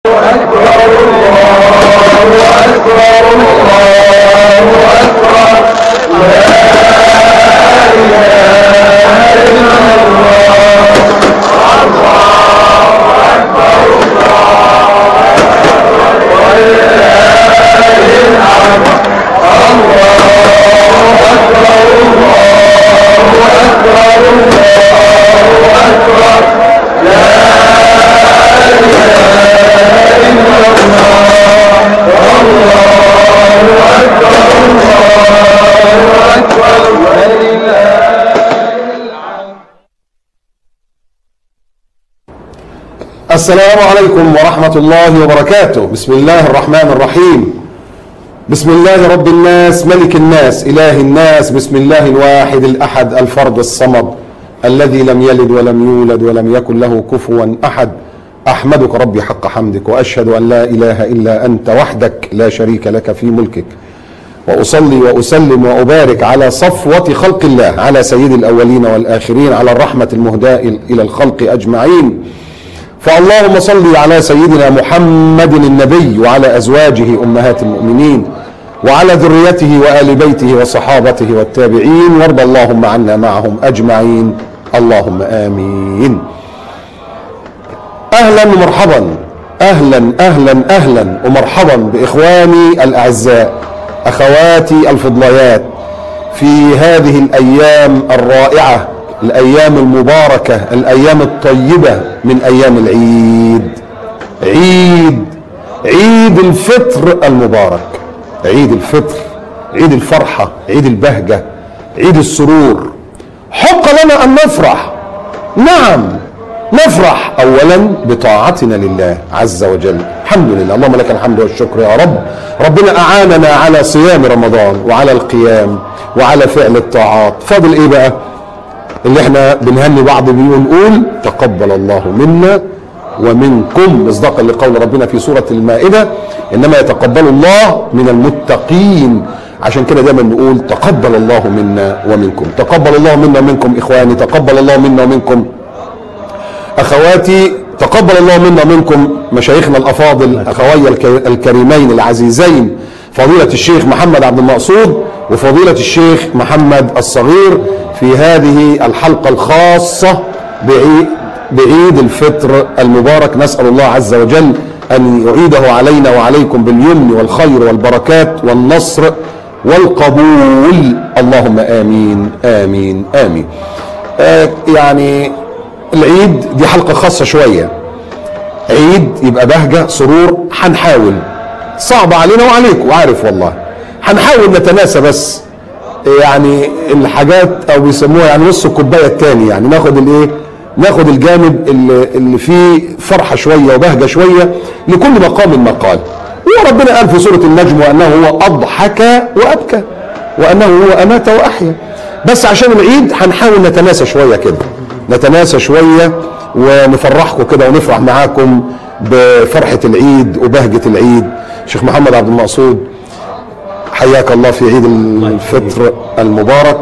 السلام عليكم ورحمة الله وبركاته بسم الله الرحمن الرحيم بسم الله رب الناس ملك الناس إله الناس بسم الله الواحد الأحد الفرد الصمد الذي لم يلد ولم يولد ولم يكن له كفوا أحد أحمدك ربي حق حمدك وأشهد أن لا إله إلا أنت وحدك لا شريك لك في ملكك وأصلي وأسلم وأبارك على صفوة خلق الله على سيد الأولين والآخرين على الرحمة المهداة إلى الخلق أجمعين فاللهم صل على سيدنا محمد النبي وعلى ازواجه امهات المؤمنين وعلى ذريته وال بيته وصحابته والتابعين وارض اللهم عنا معهم اجمعين اللهم امين اهلا ومرحبا اهلا اهلا اهلا ومرحبا باخواني الاعزاء اخواتي الفضليات في هذه الايام الرائعه الايام المباركه الايام الطيبه من ايام العيد عيد عيد الفطر المبارك عيد الفطر عيد الفرحه عيد البهجه عيد السرور حق لنا ان نفرح نعم نفرح اولا بطاعتنا لله عز وجل الحمد لله اللهم لك الحمد والشكر يا رب ربنا اعاننا على صيام رمضان وعلى القيام وعلى فعل الطاعات فاضل ايه بقى اللي احنا بنهني بعض بيه ونقول تقبل الله منا ومنكم مصداقا لقول ربنا في سوره المائده انما يتقبل الله من المتقين عشان كده دايما نقول تقبل الله منا ومنكم تقبل الله منا ومنكم اخواني تقبل الله منا ومنكم اخواتي تقبل الله منا ومنكم مشايخنا الافاضل اخوي الكريمين العزيزين فضيله الشيخ محمد عبد المقصود وفضيله الشيخ محمد الصغير في هذه الحلقة الخاصة بعيد, بعيد الفطر المبارك نسأل الله عز وجل أن يعيده علينا وعليكم باليمن والخير والبركات والنصر والقبول اللهم آمين آمين آمين آه يعني العيد دي حلقة خاصة شوية عيد يبقى بهجة سرور هنحاول صعب علينا وعليكم عارف والله هنحاول نتناسى بس يعني الحاجات او بيسموها يعني نص الكوبايه الثاني يعني ناخد الايه ناخد الجانب اللي, اللي فيه فرحه شويه وبهجه شويه لكل مقام مقال وربنا قال في سوره النجم وانه هو اضحك وابكى وانه هو امات واحيا بس عشان العيد هنحاول نتناسى شويه كده نتناسى شويه ونفرحكم كده ونفرح معاكم بفرحه العيد وبهجه العيد شيخ محمد عبد المقصود حياك الله في عيد الفطر المبارك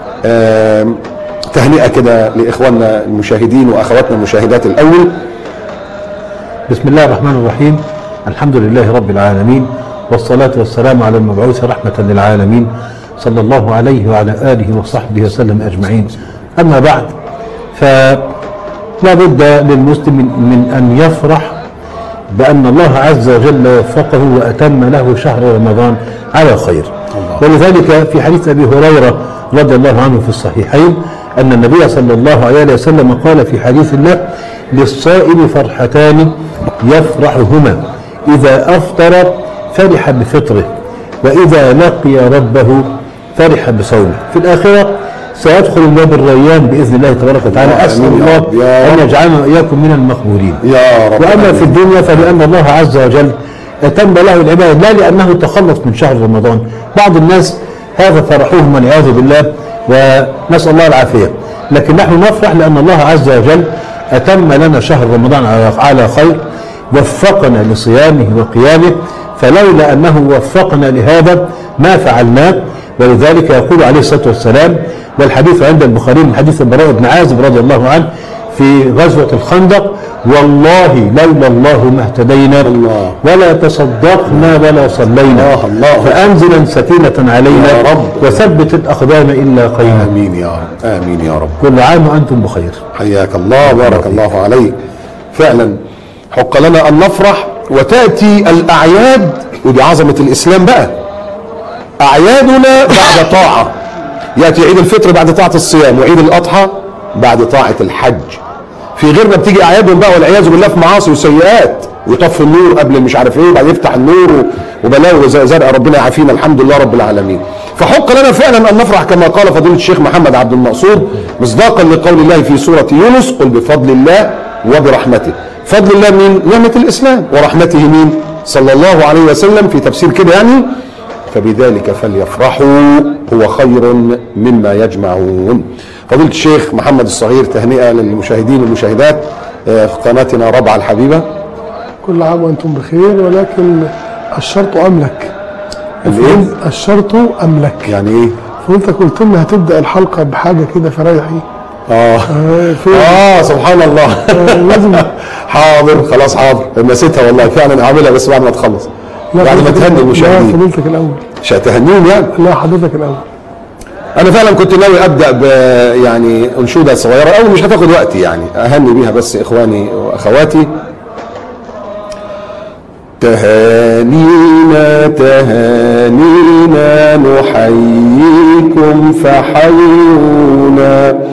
تهنئة كده لإخواننا المشاهدين وأخواتنا المشاهدات الأول بسم الله الرحمن الرحيم الحمد لله رب العالمين والصلاة والسلام على المبعوث رحمة للعالمين صلى الله عليه وعلى آله وصحبه وسلم أجمعين أما بعد فلا بد للمسلم من أن يفرح بأن الله عز وجل وفقه وأتم له شهر رمضان على خير ولذلك في حديث أبي هريرة رضي الله عنه في الصحيحين أن النبي صلى الله عليه وسلم قال في حديث الله للصائم فرحتان يفرحهما إذا أفطر فرح بفطره وإذا لقي ربه فرح بصومه في الآخرة سيدخل الباب الريان باذن الله تبارك وتعالى اسال الله ان يجعلنا واياكم من المقبولين يا رب واما في الدنيا فلان الله عز وجل اتم له العباده لا لانه تخلص من شهر رمضان بعض الناس هذا فرحوهم والعياذ بالله ونسال الله العافيه لكن نحن نفرح لان الله عز وجل اتم لنا شهر رمضان على خير وفقنا لصيامه وقيامه فلولا انه وفقنا لهذا ما فعلناه ولذلك يقول عليه الصلاه والسلام والحديث عند البخاري من حديث البراء بن عازب رضي الله عنه في غزوة الخندق والله لولا الله ما اهتدينا الله. ولا تصدقنا ولا صلينا الله، الله. فأنزلا سكينة علينا يا رب. وثبت الأقدام إلا خيرا امين يا رب امين يا رب كل عام وأنتم بخير حياك الله بارك الله عليك فعلا حق لنا ان نفرح وتاتي الاعياد ودي عظمه الاسلام بقى اعيادنا بعد طاعه ياتي عيد الفطر بعد طاعه الصيام وعيد الاضحى بعد طاعه الحج في غيرنا بتيجي اعيادهم بقى والعياذ بالله في معاصي وسيئات ويطفي النور قبل مش عارف ايه وبعد يفتح النور و- وبلاوي زي زرقاء ربنا يعافينا الحمد لله رب العالمين فحق لنا فعلا ان نفرح كما قال فضيله الشيخ محمد عبد المقصود مصداقا لقول الله في سوره يونس قل بفضل الله وبرحمته فضل الله مين نعمه الاسلام ورحمته مين صلى الله عليه وسلم في تفسير كده يعني فبذلك فليفرحوا هو خير مما يجمعون فضيلة الشيخ محمد الصغير تهنئة للمشاهدين والمشاهدات آه، في قناتنا ربع الحبيبة كل عام وانتم بخير ولكن الشرط املك الايه الشرط املك يعني ايه فانت قلت لنا هتبدا الحلقه بحاجه كده فريحي اه آه، في اه سبحان الله آه، لازم حاضر خلاص حاضر نسيتها والله فعلا اعملها بس بعد ما تخلص بعد ما فضيلتك- تهني لا المشاهدين فضيلتك الاول مش هتهنيهم يعني لا حضرتك الاول انا فعلا كنت ناوي ابدا ب يعني انشوده صغيره او مش هتاخد وقت يعني اهني بيها بس اخواني واخواتي تهانينا تهانينا نحييكم فحيونا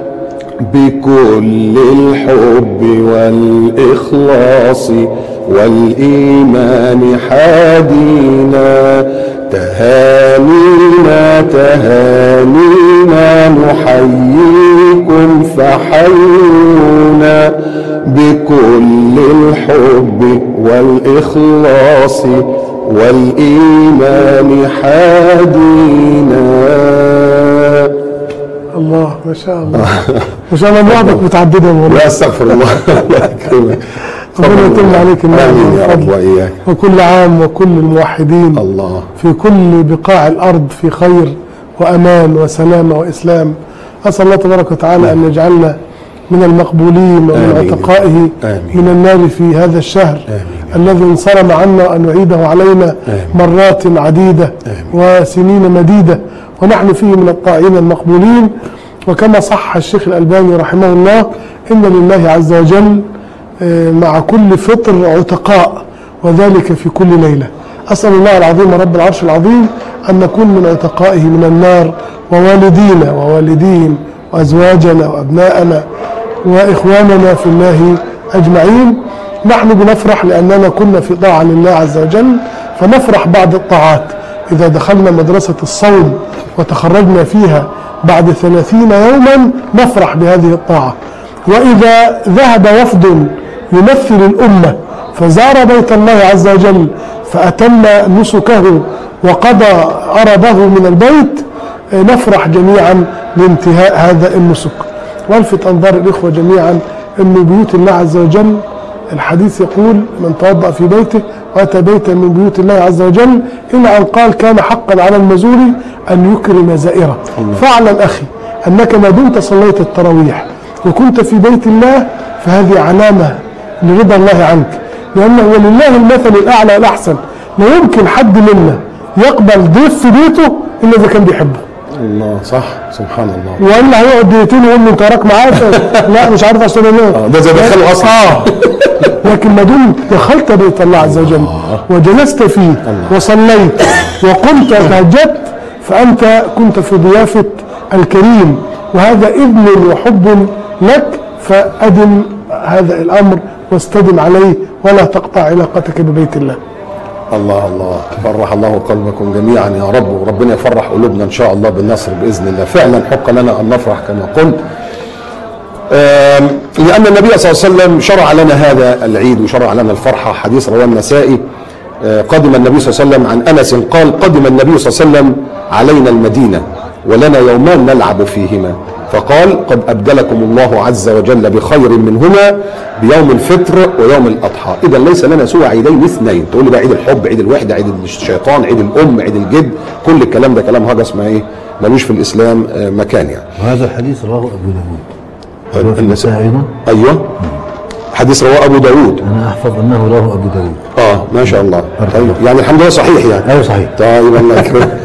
بكل الحب والإخلاص والإيمان حادينا تهانينا تهانينا نحييكم فحيونا بكل الحب والإخلاص والإيمان حادينا الله ما شاء الله ما شاء الله بعضك متعدده والله لا استغفر الله الله يكرمك ربنا يتم عليك النعمه امين يا رب والفضل واياك وكل عام وكل الموحدين الله في كل بقاع الارض في خير وامان وسلامه واسلام اسال الله تبارك وتعالى ان يجعلنا من المقبولين ومن آمين. عتقائه آمين. من النار في هذا الشهر آمين. الذي انصرم عنا ان يعيده علينا آمين. مرات عديده وسنين مديده ونحن فيه من الطائعين المقبولين وكما صح الشيخ الالباني رحمه الله ان لله عز وجل آه، مع كل فطر عتقاء وذلك في كل ليله اسال الله العظيم رب العرش العظيم ان نكون من عتقائه من النار ووالدينا ووالديهم وازواجنا وابناءنا واخواننا في الله اجمعين نحن بنفرح لاننا كنا في طاعه لله عز وجل فنفرح بعد الطاعات اذا دخلنا مدرسه الصوم وتخرجنا فيها بعد ثلاثين يوما نفرح بهذه الطاعه واذا ذهب وفد يمثل الامه فزار بيت الله عز وجل فاتم نسكه وقضى عرضه من البيت نفرح جميعا لانتهاء هذا النسك والفت انظار الاخوه جميعا ان بيوت الله عز وجل الحديث يقول من توضا في بيته واتى بيتا من بيوت الله عز وجل الى ان قال كان حقا على المزور ان يكرم زائره فاعلم اخي انك ما دمت صليت التراويح وكنت في بيت الله فهذه علامه لرضا الله عنك لانه ولله المثل الاعلى الاحسن لا يمكن حد منا يقبل ضيف في بيته الا اذا كان بيحبه الله صح سبحان الله والا هيقعد دقيقتين يقول له انت وراك معايا لا مش عارف عشان انا ده زي دخله اصلا اه لكن ما دمت دخلت بيت الله عز وجل وجلست فيه وصليت وقمت وتهجدت فانت كنت في ضيافه الكريم وهذا اذن وحب لك فادم هذا الامر واستدم عليه ولا تقطع علاقتك ببيت الله الله الله فرح الله قلبكم جميعا يا رب وربنا يفرح قلوبنا ان شاء الله بالنصر باذن الله فعلا حق لنا ان نفرح كما قلت آم، لان النبي صلى الله عليه وسلم شرع لنا هذا العيد وشرع لنا الفرحه حديث رواه النسائي آه، قدم النبي صلى الله عليه وسلم عن انس قال قدم النبي صلى الله عليه وسلم علينا المدينه ولنا يومان نلعب فيهما فقال قد ابدلكم الله عز وجل بخير منهما بيوم الفطر ويوم الاضحى اذا ليس لنا سوى عيدين اثنين تقول لي بقى عيد الحب عيد الوحده عيد الشيطان عيد الام عيد الجد كل الكلام ده كلام هجس ما ايه ملوش في الاسلام آه، مكان يعني وهذا الحديث رواه ابو داود وفي النساء أيضا ايوه حديث رواه ابو داود أنا أحفظ أنه رواه أبو داود اه ما شاء الله طيب يعني الحمد لله صحيح يعني أيوه صحيح طيب الله يكرمك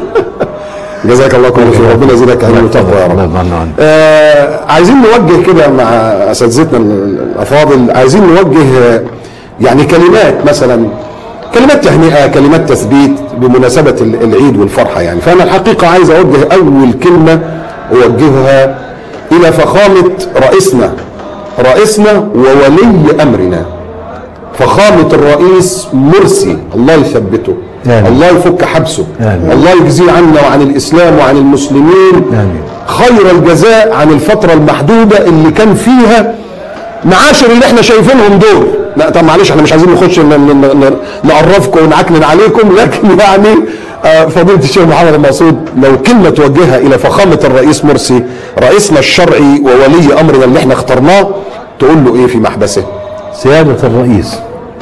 جزاك الله كل خير ربنا يزيدك علم وتقوى يا رب الله يرضى عنك آه عايزين نوجه كده مع اساتذتنا الافاضل عايزين نوجه آه، يعني كلمات مثلا كلمات تهنئه كلمات تثبيت بمناسبه ال- العيد والفرحه يعني فانا الحقيقه عايز اوجه اول كلمه اوجهها الى فخامه رئيسنا رئيسنا وولي امرنا فخامه الرئيس مرسي الله يثبته آمين. الله يفك حبسه آمين. الله يجزيه عنا وعن الاسلام وعن المسلمين آمين. خير الجزاء عن الفترة المحدودة اللي كان فيها معاشر اللي احنا شايفينهم دول لا طب معلش احنا مش عايزين نخش ن- ن- ن- نقرفكم ونعكنن عليكم لكن يعني آه، فضيلة الشيخ محمد المقصود لو كلمة توجهها إلى فخامة الرئيس مرسي رئيسنا الشرعي وولي أمرنا اللي احنا اخترناه تقول له إيه في محبسه؟ سيادة الرئيس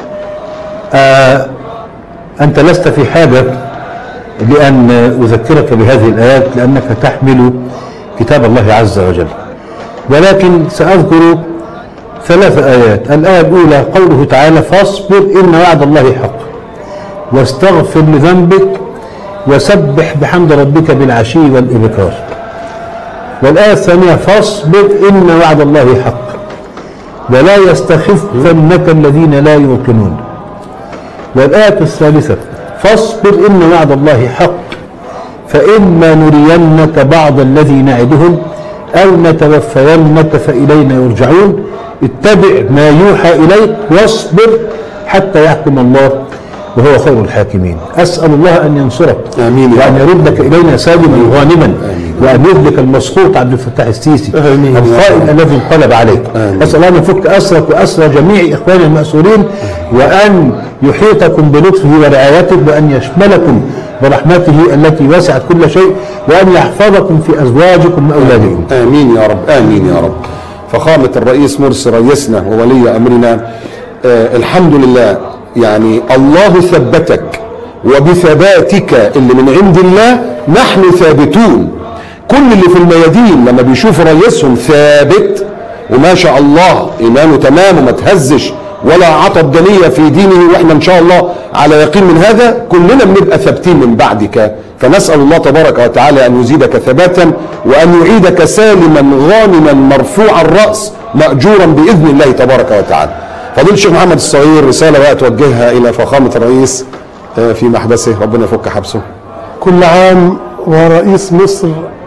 آه أنت لست في حاجة لأن أذكرك بهذه الآيات لأنك تحمل كتاب الله عز وجل ولكن سأذكر ثلاث آيات الآية الأولى قوله تعالى فاصبر إن وعد الله حق واستغفر لذنبك وسبح بحمد ربك بالعشي والإبكار والآية الثانية فاصبر إن وعد الله حق ولا يستخفنك الذين لا يوقنون والآية الثالثة فاصبر إن وعد الله حق فإما نرينك بعض الذي نعدهم أو نتوفينك فإلينا يرجعون اتبع ما يوحى إليك واصبر حتى يحكم الله وهو خير الحاكمين أسأل الله أن ينصرك آمين يا وأن رب. يردك إلينا سالما غانما وأن يهلك المسقوط عبد الفتاح السيسي آمين يا الخائن رب. الذي انقلب عليك آمين. أسأل الله أن يفك أسرك وأسر جميع إخواننا المأسورين وأن يحيطكم بلطفه ورعايته وأن يشملكم برحمته التي وسعت كل شيء وأن يحفظكم في أزواجكم وأولادكم آمين يا رب آمين يا رب فخامة الرئيس مرسي رئيسنا وولي أمرنا آه الحمد لله يعني الله ثبتك وبثباتك اللي من عند الله نحن ثابتون كل اللي في الميادين لما بيشوفوا رئيسهم ثابت وما شاء الله إيمانه تمام وما تهزش ولا عطى الدنية في دينه واحنا ان شاء الله على يقين من هذا كلنا بنبقى ثابتين من بعدك فنسأل الله تبارك وتعالى ان يزيدك ثباتا وان يعيدك سالما غانما مرفوع الرأس مأجورا بإذن الله تبارك وتعالى فضيل الشيخ محمد الصغير رسالة بقى توجهها إلى فخامة الرئيس آه، في محبسه ربنا يفك حبسه كل عام ورئيس مصر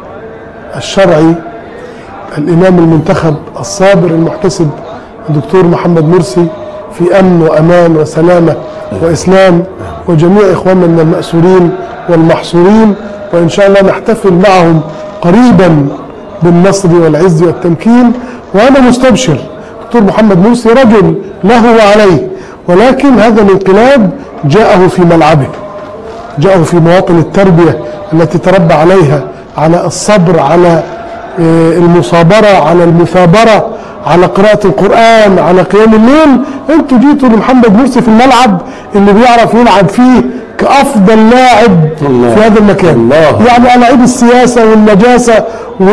الشرعي الإمام المنتخب الصابر المحتسب الدكتور محمد مرسي في أمن وأمان وسلامة وإسلام وجميع إخواننا من المأسورين والمحصورين وإن شاء الله نحتفل معهم قريبا بالنصر والعز والتمكين وأنا مستبشر دكتور محمد مرسي رجل له وعليه ولكن هذا الانقلاب جاءه في ملعبه جاءه في مواطن التربية التي تربى عليها على الصبر على آه، المصابرة على المثابرة على قراءة القرآن على قيام الليل انتوا جيتوا لمحمد مرسي في الملعب اللي بيعرف يلعب فيه كأفضل لاعب الله. في هذا المكان الله. يعني ألاعيب السياسة والنجاسة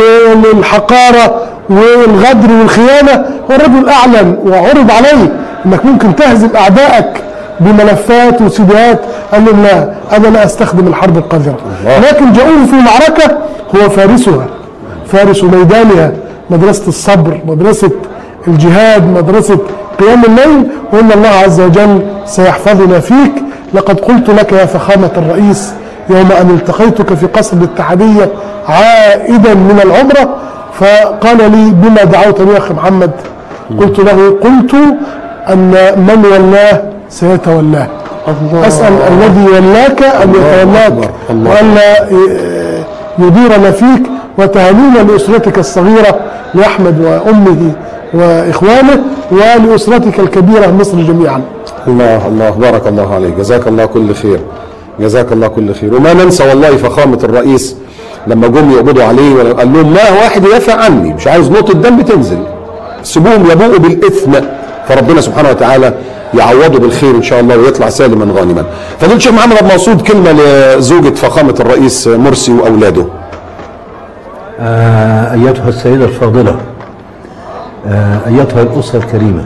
والحقارة والغدر والخيانة هو الرجل أعلن وعرض عليه أنك ممكن تهزم أعدائك بملفات وسيديات قال لهم لا أنا لا أستخدم الحرب القذرة لكن جاءوه في معركة هو فارسها فارس ميدانها مدرسة الصبر مدرسة الجهاد مدرسة قيام الليل وإن الله عز وجل سيحفظنا فيك لقد قلت لك يا فخامة الرئيس يوم أن التقيتك في قصر الاتحادية عائدا من العمرة فقال لي بما دعوتني يا أخي محمد قلت له قلت أن من ولاه سيتولاه الله. أسأل الذي ولاك أن يتولاك أكبر. الله. وألا ي- يديرنا فيك وتهانينا لأسرتك الصغيرة لأحمد وأمه وإخوانه ولأسرتك الكبيرة مصر جميعا الله الله بارك الله عليك جزاك الله كل خير جزاك الله كل خير وما ننسى والله فخامة الرئيس لما جم يقبضوا عليه ولا- قال لهم ما واحد يدافع عني مش عايز نقطة دم تنزل سيبوهم يبوءوا بالإثم فربنا سبحانه وتعالى يعوضه بالخير ان شاء الله ويطلع سالما غانما. فضيلة الشيخ محمد عبد المقصود كلمة لزوجة فخامة الرئيس مرسي واولاده. آه أيتها السيدة الفاضلة آه، أيتها الأسرة الكريمة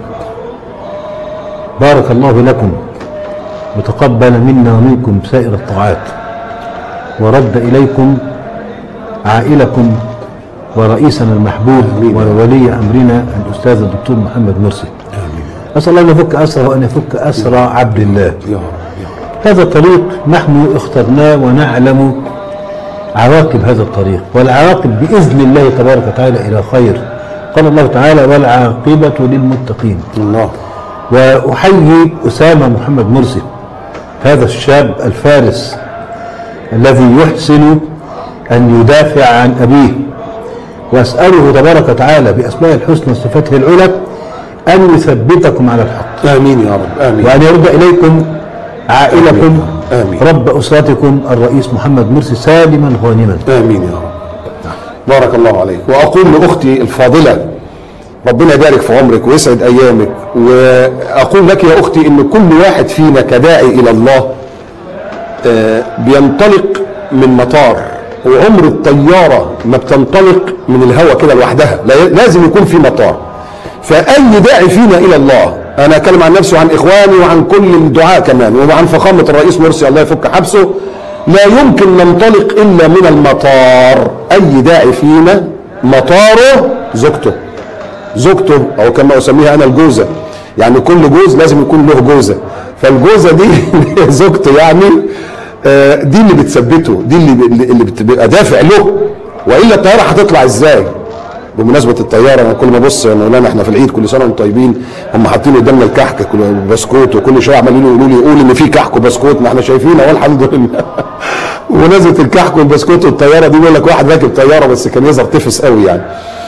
بارك الله لكم وتقبل منا ومنكم سائر الطاعات ورد إليكم عائلكم ورئيسنا المحبوب وولي أمرنا الأستاذ الدكتور محمد مرسي أسأل الله أن يفك أسرى وأن يفك أسرى عبد الله يا رب يا رب هذا الطريق نحن اخترناه ونعلم عواقب هذا الطريق والعواقب بإذن الله تبارك وتعالى إلى خير قال الله تعالى والعاقبة للمتقين الله وأحيي أسامة محمد مرسي هذا الشاب الفارس الذي يحسن أن يدافع عن أبيه وأسأله تبارك وتعالى بأسماء الحسنى وصفاته العلى أن يثبتكم على الحق امين يا رب امين وأن يرد إليكم عائلكم آمين. رب أسرتكم الرئيس محمد مرسي سالما غانما امين يا رب بارك الله عليك واقول لاختي الفاضله ربنا يبارك في عمرك ويسعد ايامك واقول لك يا اختي ان كل واحد فينا كداعي الى الله آه، بينطلق من مطار وعمر الطياره ما بتنطلق من الهواء كده لوحدها لا- لازم يكون في مطار فاي داعي فينا الى الله انا اتكلم عن نفسي وعن اخواني وعن كل الدعاء كمان وعن فخامه الرئيس مرسي الله يفك حبسه لا يمكن ننطلق الا من المطار اي داعي فينا مطاره زوجته زوجته او كما اسميها انا الجوزه يعني كل جوز لازم يكون له جوزه فالجوزه دي زوجته يعني آه، دي اللي بتثبته دي اللي اللي بتبقى دافع له والا الطياره هتطلع ازاي بمناسبه الطياره انا كل ما ابص يا مولانا احنا في العيد كل سنه وانتم طيبين هم حاطين قدامنا الكحك كل بسكوت وكل شويه عمالين يقولوا لي قول ان في كحك وبسكوت ما احنا شايفين اهو الحمد لله ونزلت الكحك والبسكوت والطياره دي بيقول لك واحد راكب طياره بس كان يظهر تفس قوي يعني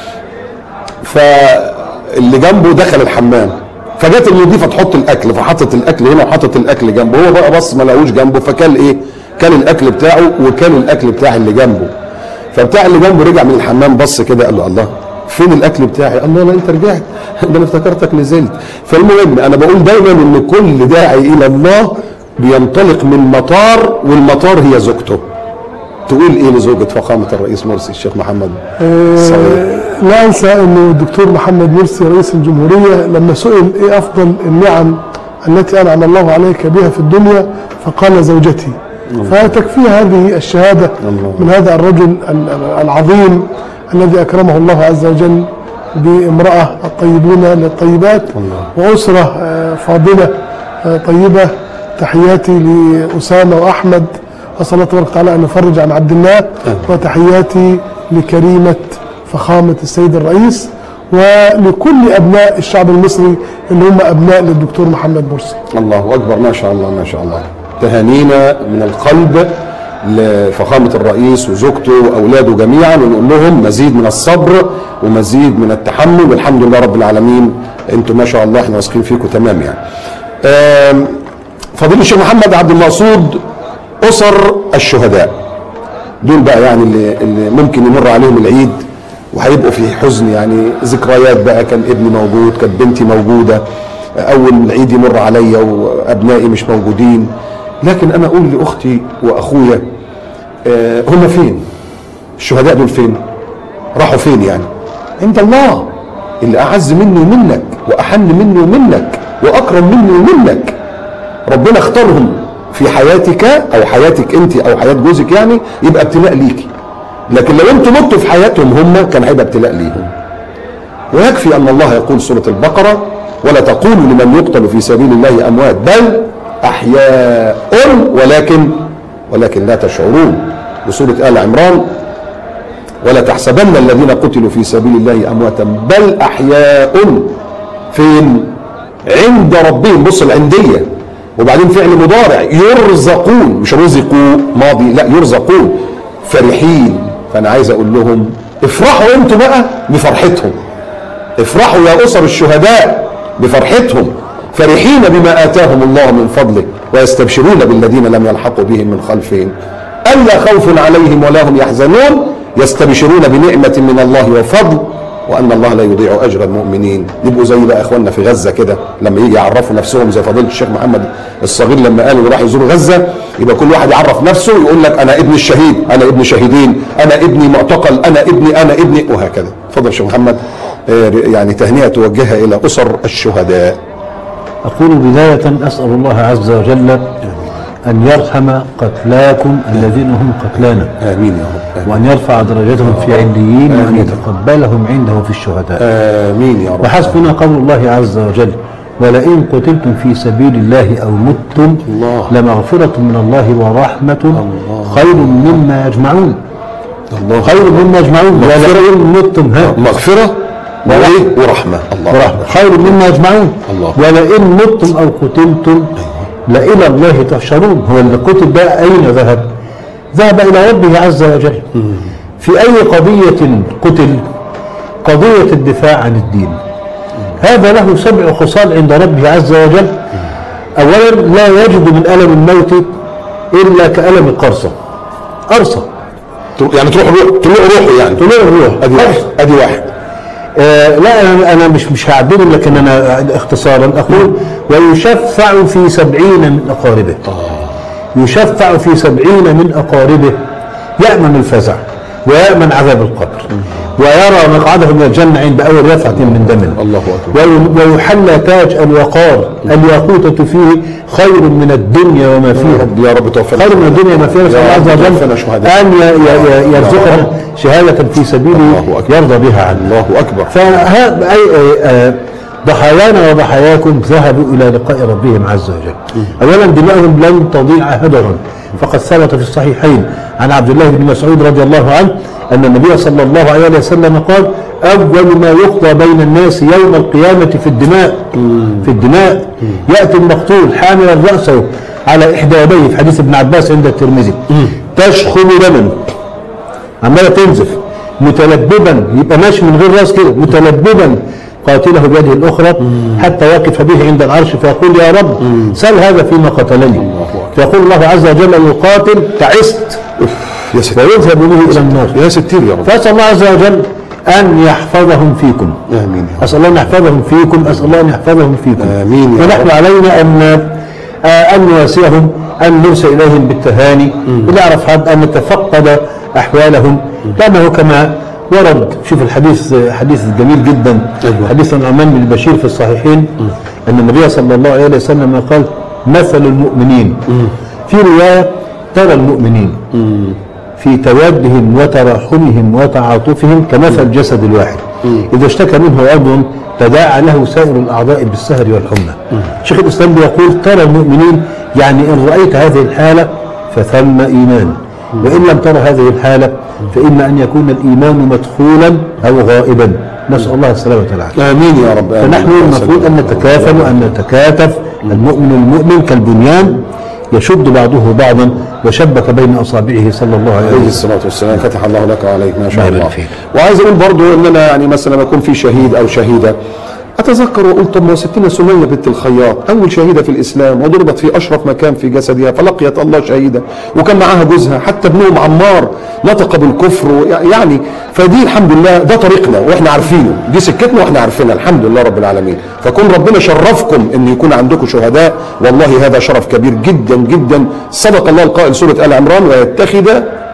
فاللي جنبه دخل الحمام فجت المضيفه تحط الاكل فحطت الاكل هنا وحطت الاكل جنبه هو بقى بص ما لقوش جنبه فكل ايه كل الاكل بتاعه وكل الاكل بتاع اللي جنبه فبتاع اللي جنبه رجع من الحمام بص كده قال له الله فين الاكل بتاعي الله لا انت رجعت ده انا افتكرتك نزلت فالمهم انا بقول دايما ان كل داعي الى الله بينطلق من مطار والمطار هي زوجته تقول ايه لزوجة فخامة الرئيس مرسي الشيخ محمد صغير لا انسى انه الدكتور محمد مرسي رئيس الجمهوريه لما سئل ايه افضل النعم التي انعم الله عليك بها في الدنيا فقال زوجتي فتكفي هذه الشهاده الله. من هذا الرجل ال- العظيم الذي اكرمه الله عز وجل بامراه الطيبون للطيبات واسره آه، فاضله آه، طيبه تحياتي لاسامه واحمد اسال الله تبارك وتعالى ان يفرج عن عبد الله وتحياتي لكريمه فخامه السيد الرئيس ولكل ابناء الشعب المصري اللي هم ابناء للدكتور محمد مرسي الله اكبر ما شاء الله ما شاء الله تهانينا من القلب لفخامة الرئيس وزوجته وأولاده جميعا ونقول لهم مزيد من الصبر ومزيد من التحمل والحمد لله رب العالمين انتم ما شاء الله احنا واثقين فيكم تمام يعني. آم، فضيلة الشيخ محمد عبد المقصود أسر الشهداء دول بقى يعني اللي, اللي ممكن يمر عليهم العيد وهيبقوا في حزن يعني ذكريات بقى كان ابني موجود كانت بنتي موجوده اول العيد يمر عليا وابنائي مش موجودين لكن انا اقول لاختي واخويا آه، هم فين الشهداء دول فين راحوا فين يعني عند الله اللي اعز مني ومنك واحن مني ومنك واكرم مني ومنك ربنا اختارهم في حياتك او حياتك انت او حياه جوزك يعني يبقى ابتلاء ليكي لكن لو انتوا متوا في حياتهم هم كان هيبقى ابتلاء ليهم ويكفي ان الله يقول سوره البقره ولا تقولوا لمن يقتل في سبيل الله اموات بل احياء ولكن ولكن لا تشعرون وسوره ال عمران ولا تحسبن الذين قتلوا في سبيل الله امواتا بل احياء فين عند ربهم بص العنديه وبعدين فعل مضارع يرزقون مش رزقوا ماضي لا يرزقون فرحين فانا عايز اقول لهم افرحوا انتوا بقى بفرحتهم افرحوا يا اسر الشهداء بفرحتهم فرحين بما اتاهم الله من فضله ويستبشرون بالذين لم يلحقوا بهم من خلفهم الا خوف عليهم ولا هم يحزنون يستبشرون بنعمه من الله وفضل وان الله لا يضيع اجر المؤمنين يبقوا زي بقى اخواننا في غزه كده لما يجي يعرفوا نفسهم زي فضيله الشيخ محمد الصغير لما قالوا اللي راح يزوروا غزه يبقى كل واحد يعرف نفسه يقول لك انا ابن الشهيد انا ابن شهيدين انا ابني معتقل انا ابني انا ابني وهكذا اتفضل يا شيخ محمد آه، يعني تهنئه توجهها الى اسر الشهداء أقول بداية أسأل الله عز وجل أن يرحم قتلاكم الذين هم قتلانا امين يا رب آمين. وأن يرفع درجتهم في عليين وأن يتقبلهم عنده في الشهداء امين يا رب وحسبنا قول الله عز وجل ولئن قتلتم في سبيل الله أو متم الله. لمغفرة من الله ورحمة خير مما يجمعون الله خير مما يجمعون ولئن متم ها مغفره وايه ورحمه الله ورحمة خير مما يجمعون الله. ولئن متم أو قتلتم لإلى الله تحشرون هو اللي قتل ده أين ذهب ذهب إلى ربه عز وجل في أي قضية قتل قضية الدفاع عن الدين هذا له سبع خصال عند ربه عز وجل أولا لا يجد من ألم الموت إلا كألم القرصة قرصة يعني تروح روح طلوع روحه يعني طلوع الروح ادي واحد قرصة. ادي واحد آه لا انا انا مش مش هعدلهم لكن انا اختصارا اقول ويشفع في سبعين من اقاربه يشفع في سبعين من اقاربه يامن الفزع ويامن عذاب القبر ويرى مقعده من الجنه عند اول رفعه من دم الله أكبر. وي- ويحلى تاج الوقار الياقوتة فيه خير من الدنيا وما فيها يا رب توفقنا خير من الدنيا ما فيها نسأل الله عز توفنا وجل شهداء. أن ي- ي- ي- يرزقنا شهادة في سبيله الله أكبر. يرضى بها عنه الله اكبر فها أي آه، ضحايانا وضحاياكم ذهبوا الى لقاء ربهم عز وجل. اولا دماؤهم لن تضيع هدرا فقد ثبت في الصحيحين عن عبد الله بن مسعود رضي الله عنه ان النبي صلى الله عليه وسلم قال اول ما يقضى بين الناس يوم القيامه في الدماء في الدماء ياتي المقتول حاملا راسه على احدى يديه في حديث ابن عباس عند الترمذي تشخب دما عماله تنزف متلببا يبقى ماشي من غير راس كده متلببا قاتله بيده الاخرى حتى يقف به عند العرش فيقول يا رب سل هذا فيما قتلني فيقول الله عز وجل للقاتل تعست يا ستير ويذهب به الى النار يا ستير يا رب فاسال الله عز وجل ان يحفظهم فيكم امين يا رب اسال الله ان يحفظهم فيكم اسال الله ان يحفظهم فيكم آمين يا ونحن رب. علينا ان آه، ان نواسيهم ان نرسل اليهم بالتهاني ونعرف هذا ان نتفقد احوالهم لانه كما ورد شوف الحديث حديث جميل جدا أيوة. حديث النعمان بن بشير في الصحيحين ان النبي صلى الله عليه وسلم قال مثل المؤمنين في روايه ترى المؤمنين في تودهم وتراحمهم وتعاطفهم كمثل الجسد الواحد إذا اشتكى منه عضو تداعى له سائر الأعضاء بالسهر والحمى شيخ الإسلام بيقول ترى المؤمنين يعني إن رأيت هذه الحالة فثم إيمان وإن لم ترى هذه الحالة فإما أن يكون الإيمان مدخولا أو غائبا نسأل الله السلامة والعافية امين يا رب آمين. فنحن المفروض أن نتكافل وأن نتكاتف المؤمن المؤمن كالبنيان يشد بعضه بعضا وشبك بين أصابعه صلى الله عليه عليه وسلم الصلاة والسلام فتح الله لك وعليك ما شاء الله الله يبارك فيك. وعايز اقول برضو ان انا يعني مثلا لما يكون في شهيد او شهيدة اتذكر واقول طب ما ستنا سمية بنت الخياط اول شهيدة في الاسلام وضربت في اشرف مكان في جسدها فلقيت الله شهيدة وكان معاها جوزها حتى ابنهم عمار نطق بالكفر يعني فدي الحمد لله ده طريقنا واحنا عارفينه دي سكتنا واحنا عارفينها الحمد لله رب العالمين فكون ربنا شرفكم ان يكون عندكم شهداء والله هذا شرف كبير جدا جدا صدق الله القائل سورة ال عمران ويتخذ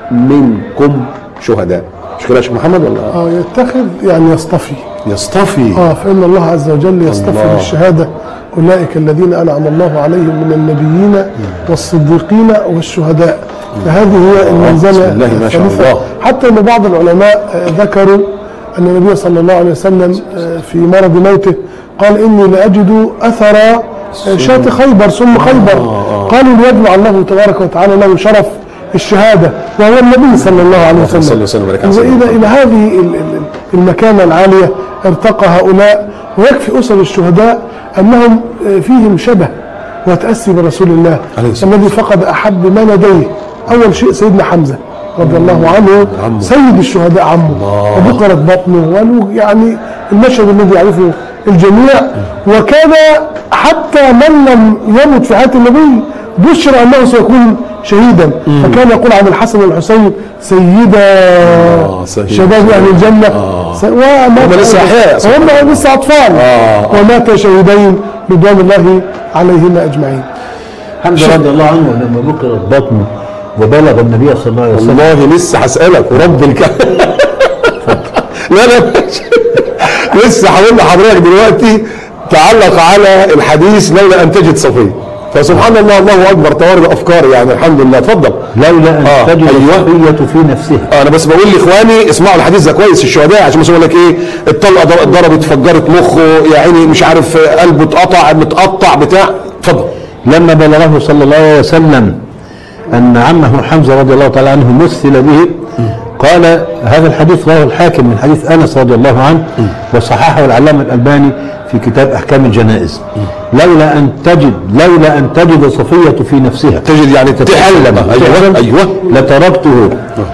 منكم شهداء مش كده يا شيخ محمد ولا اه يتخذ يعني يصطفي يصطفي اه فان الله عز وجل يصطفي الله. بالشهاده اولئك الذين انعم الله عليهم من النبيين والصديقين والشهداء فهذه هي المنزله بسم الله ما شاء الثالثة. الله. حتى ان بعض العلماء آه، ذكروا ان النبي صلى الله عليه وسلم آه، في مرض موته قال اني لاجد اثر آه، شاة خيبر ثم خيبر قالوا ليجمع الله تبارك وتعالى له شرف الشهاده وهو النبي صلى الله عليه اللهم وسلم صل وسلم وبارك على سيدنا إذا إلى هذه ال- ال- المكانة العالية ارتقى هؤلاء ويكفي أسر الشهداء أنهم آه، فيهم شبه وتأسي برسول الله عليه الصلاة الذي فقد أحب ما لديه أول شيء سيدنا حمزة رضي الله عنه عمه. سيد الشهداء عمه وبقرت بطنه وله يعني المشهد الذي يعرفه الجميع وكان حتى من لم يمت في حياة النبي بشر أنه سيكون شهيدا فكان يقول عن الحسن والحسين سيدا سيد. شباب أهل الجنة س- ومات هم لسه أحياء. وهم لسه أطفال ومات شهيدين رضوان الله عليهما أجمعين حمزة رضي الله عنه لما بكرت بطنه وبلغ النبي صلى الله عليه وسلم والله لسه هسألك ورب الكعبة لا لا لسه هقول لحضرتك دلوقتي تعلق على الحديث لولا ان تجد صفيه فسبحان الله الله اكبر توارد افكار يعني الحمد لله اتفضل لولا ان آه، تجد أيوة. الصفية في نفسها آه انا بس بقول لاخواني اسمعوا الحديث ده كويس الشهداء عشان بس يقول لك ايه الطلقه ضر- ضربت فجرت مخه يا عيني مش عارف آه، قلبه اتقطع متقطع بتاع اتفضل لما بلغه صلى الله عليه وسلم أن عمه حمزة رضي الله تعالى عنه مثل به قال هذا الحديث رواه الحاكم من حديث أنس رضي الله عنه وصححه العلامة الألباني في كتاب أحكام الجنائز لولا أن تجد لولا أن تجد صفية في نفسها تجد يعني تتألم ايوه ايوه لتركته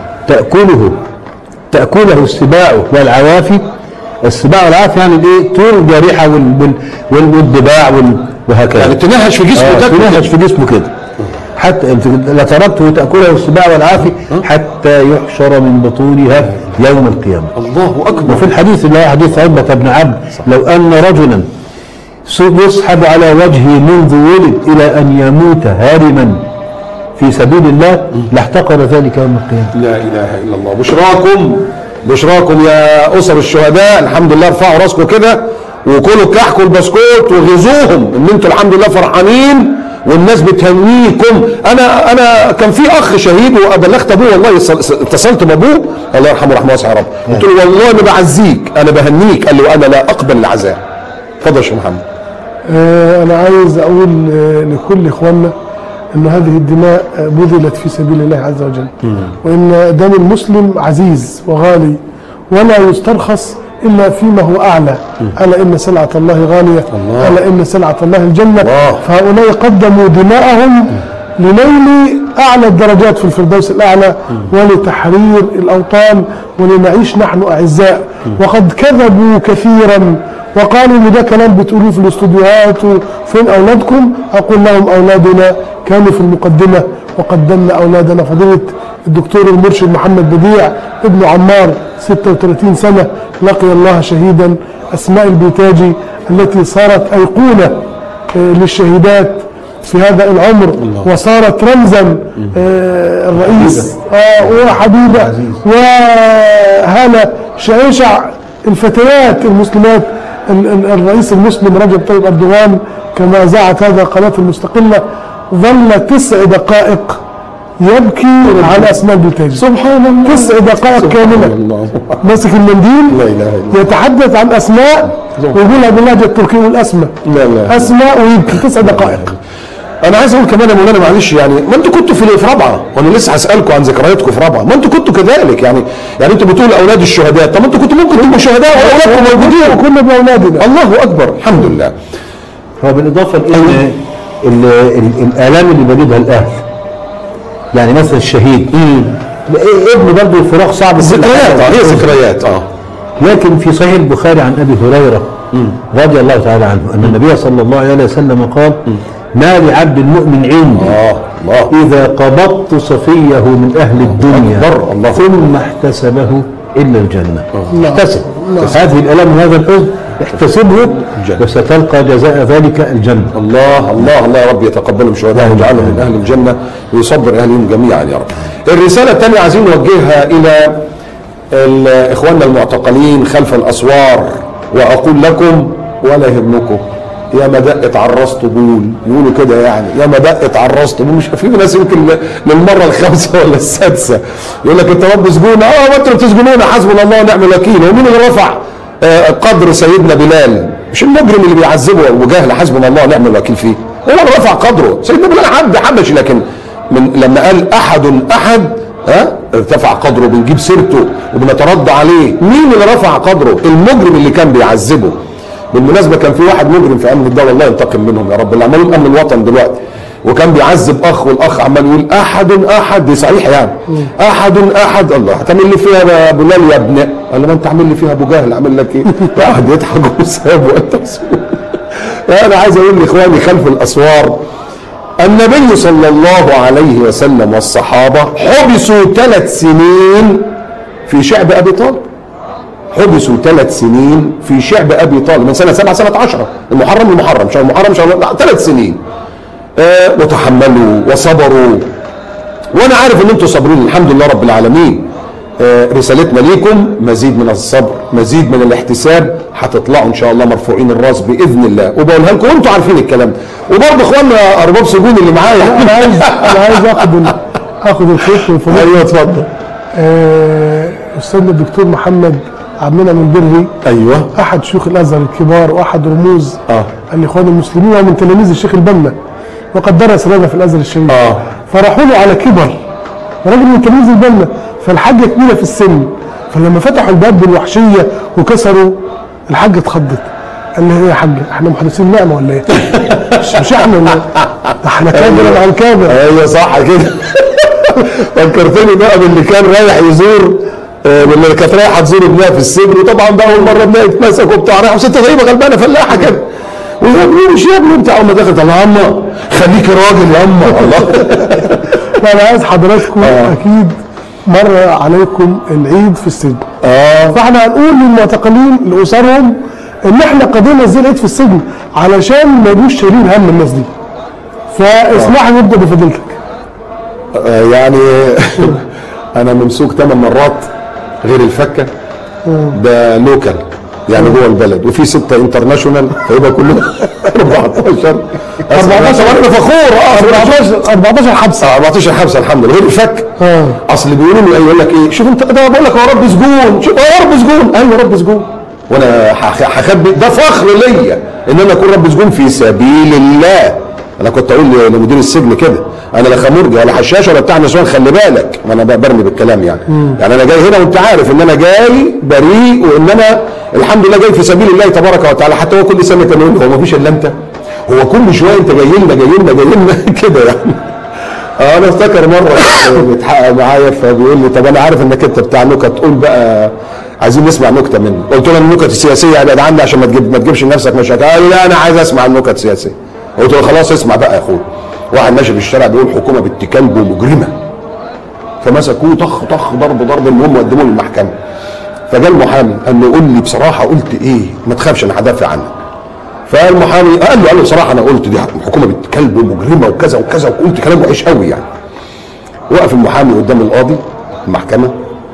تأكله تأكله السباع والعوافي السباع والعوافي يعني الايه طول الجارحة وال- وال- وال- والدباع وال- وهكذا يعني تنهش في جسمه آه، تاكل تنهش في جسمه كده حتى لتركته تأكله السباع والعافي حتى يحشر من بطونها يوم القيامة الله اكبر وفي الحديث اللي هو حديث عتبة بن عبد لو أن رجلا يسحب على وجهه منذ ولد إلى أن يموت هارما في سبيل الله لاحتقر ذلك يوم القيامة لا اله الا الله بشراكم بشراكم يا اسر الشهداء الحمد لله ارفعوا راسكم كده وكلوا الكحك والبسكوت وغزوهم ان انتوا الحمد لله فرحانين والناس بتهنيكم انا انا كان في اخ شهيد وبلغت ابوه والله اتص- اتصلت بابوه الله يرحمه رحمه واسعه يا رب قلت له والله انا بعزيك انا بهنيك قال لي وانا لا اقبل العزاء اتفضل يا شيخ محمد آه، أنا عايز أقول آه، لكل إخواننا أن هذه الدماء آه، بذلت في سبيل الله عز وجل وأن دم المسلم عزيز وغالي ولا يسترخص إلا فيما هو أعلى ألا إن سلعة الله غالية ألا إن سلعة الله الجنة الله. فهؤلاء قدموا دماءهم لنيل أعلى الدرجات في الفردوس الأعلى ولتحرير الأوطان ولنعيش نحن أعزاء وقد كذبوا كثيرا وقالوا ان ده كلام بتقولوه في الاستوديوهات وفين اولادكم اقول لهم اولادنا كانوا في المقدمه وقدمنا اولادنا فضيله الدكتور المرشد محمد بديع ابن عمار 36 سنه لقي الله شهيدا اسماء البيتاجي التي صارت ايقونه آه، للشهيدات في هذا العمر وصارت رمزا آه، الرئيس آه، وحبيبه وهاله شعيشع الفتيات المسلمات ال- ال- الرئيس المسلم رجب طيب اردوغان كما ذاعت هذا القناه المستقله ظل تسع دقائق يبكي على اسماء البلتاجي سبحان الله تسع دقائق كامله الله ماسك المنديل لا اله الا الله يتحدث عن اسماء ويقولها باللهجه التركيه يقول اسماء لا لا اسماء ويبكي تسع دقائق انا عايز اقول كمان يا مولانا معلش يعني ما انتوا كنتوا في في رابعه وانا لسه هسالكم عن ذكرياتكم في رابعه ما انتوا كنتوا كذلك يعني يعني انتوا بتقولوا اولاد الشهداء طب ما انتوا كنتوا ممكن تبقوا شهداء واولادكم موجودين وكنا باولادنا الله اكبر الحمد لله هو بالإضافة لأن ال- ال- الآلام اللي بيجدها الأهل يعني مثلا الشهيد ابن برضه الفراق صعب ذكريات اه هي ذكريات اه لكن في صحيح البخاري عن ابي هريره رضي الله تعالى عنه ان النبي صلى الله عليه وسلم قال ما لعبد المؤمن عندي اه الله اذا قبضت صفيه من اهل الدنيا أكبر، الله. ثم احتسبه الا الجنه نعم. احتسب هذه الالام وهذا الحزن احتسبه الجنة. وستلقى جزاء ذلك الجنه الله الله الله يا رب يتقبلهم شهداء ويجعلهم من اهل الجنه ويصبر اهلهم جميعا يا رب. الرساله الثانيه عايزين نوجهها الى ال- اخواننا المعتقلين خلف الاسوار واقول لكم ولا يهمكم يا ما دقت عرست بول يقولوا كده يعني يا ما دقت عرست بول مش في ناس يمكن ل- للمره الخامسه ولا السادسه يقول لك انت رب سجون اه وانتوا بتسجنونا حسبنا الله ونعم الوكيل ومين اللي رفع آه، قدر سيدنا بلال مش المجرم اللي بيعذبه ابو جهل حسبنا الله ونعم الوكيل فيه هو اللي رفع قدره سيدنا بلال حد حبشي لكن من لما قال احد احد ها ارتفع قدره بنجيب سيرته وبنترضى عليه مين اللي رفع قدره المجرم اللي كان بيعذبه بالمناسبه كان في واحد مجرم في امن الدوله الله ينتقم منهم يا رب اللي عمالين امن الوطن دلوقتي وكان بيعذب اخ والاخ عمال يقول احد احد دي صحيح يعني احد احد الله هتعمل لي فيها يا بلال يا ابن قال له ما انت عامل لي فيها ابو جهل عامل لك ايه؟ واحد يضحك وسابه انت مسؤول. انا عايز اقول لاخواني خلف الاسوار النبي صلى الله عليه وسلم والصحابه حبسوا ثلاث سنين في شعب ابي طالب حبسوا ثلاث سنين في شعب ابي طالب من سنه سبعه سنه عشره المحرم المحرم شهر المحرم شهر لا ثلاث سنين آه وتحملوا وصبروا وانا عارف ان انتم صابرين الحمد لله رب العالمين آه، رسالتنا ليكم مزيد من الصبر مزيد من الاحتساب هتطلعوا ان شاء الله مرفوعين الراس باذن الله وبقولها لكم وانتوا عارفين الكلام ده وبرضه اخواننا ارباب سجون اللي معايا انا عايز انا عايز اخد ال- اخد الخيط من فضيلة ايوه اتفضل آه، استاذنا الدكتور محمد عبد المنعم البري ايوه احد شيوخ الازهر الكبار واحد رموز اه الاخوان المسلمين ومن تلاميذ الشيخ البنا وقد درس لنا في الازهر الشريف اه فراحوا له على كبر راجل من تلاميذ البنا فالحاجه كبيره في السن فلما فتحوا الباب بالوحشيه وكسروا الحاجه اتخضت قال لي ايه يا حاج احنا محدثين نعمه ولا ايه؟ مش, مش احنا ولا إيه؟ ده احنا كابر عن كابر ايوه صح كده فكرتني بقى باللي كان رايح يزور آه، باللي كانت رايحه تزور ابنها في السجن وطبعا بقى اول مره ابنها يتمسك وبتاع رايحه وست غريبه غلبانه فلاحه كده ويا ابني مش يا ابني بتاع اول ما دخلت الله ياما خليكي راجل ياما الله فانا عايز حضراتكم اكيد مر عليكم العيد في السجن اه فاحنا هنقول للمعتقلين لاسرهم ان احنا قضينا ازاي العيد في السجن علشان ما يبقوش شايلين هم الناس دي فاسمح لي نبدا بفضيلتك آه، يعني انا ممسوك ثمان مرات غير الفكه ده لوكال يعني جوه البلد وفي سته انترناشونال فيبقى كلهم 14 14 انا فخور اه 14 14 حبسه آه، 14 حبسه الحمد لله غير الفك اه اصل بيقولوا لي يقول لك ايه شوف انت ده بقول لك هو رب سجون شوف هو رب سجون ايوه رب سجون وانا هخ- هخبي ده فخر ليا ان انا اكون رب سجون في سبيل الله انا كنت اقول ل- لمدير السجن كده انا لا خمرجي ولا حشاش ولا بتاع نسوان خلي بالك وانا ب- برمي بالكلام يعني يعني انا جاي هنا وانت عارف ان انا جاي بريء وان انا الحمد لله جاي في سبيل الله تبارك وتعالى حتى هو كل سنه كان يقول لي هو ما فيش الا انت هو كل شويه انت جاي لنا جاي لنا جاي لنا كده يعني اه انا افتكر مره بيتحقق معايا فبيقول لي طب انا عارف انك انت بتاع نكت تقول بقى عايزين نسمع نكته منك قلت له النكت السياسيه ابعد عني عشان ما تجيب ما تجيبش لنفسك مشاكل قال لي لا انا عايز اسمع النكت السياسيه قلت له خلاص اسمع بقى يا اخويا واحد ماشي في الشارع بيقول حكومه بنت كلب ومجرمه فمسكوه طخ طخ ضرب ضرب المهم وقدموه للمحكمه فجاء المحامي قال له قول لي بصراحه قلت ايه ما تخافش انا هدافع عنك فالمحامي قال له قال له بصراحه انا قلت دي حكومه بنت كلب ومجرمه وكذا وكذا وقلت كلام وحش قوي يعني وقف المحامي قدام القاضي المحكمه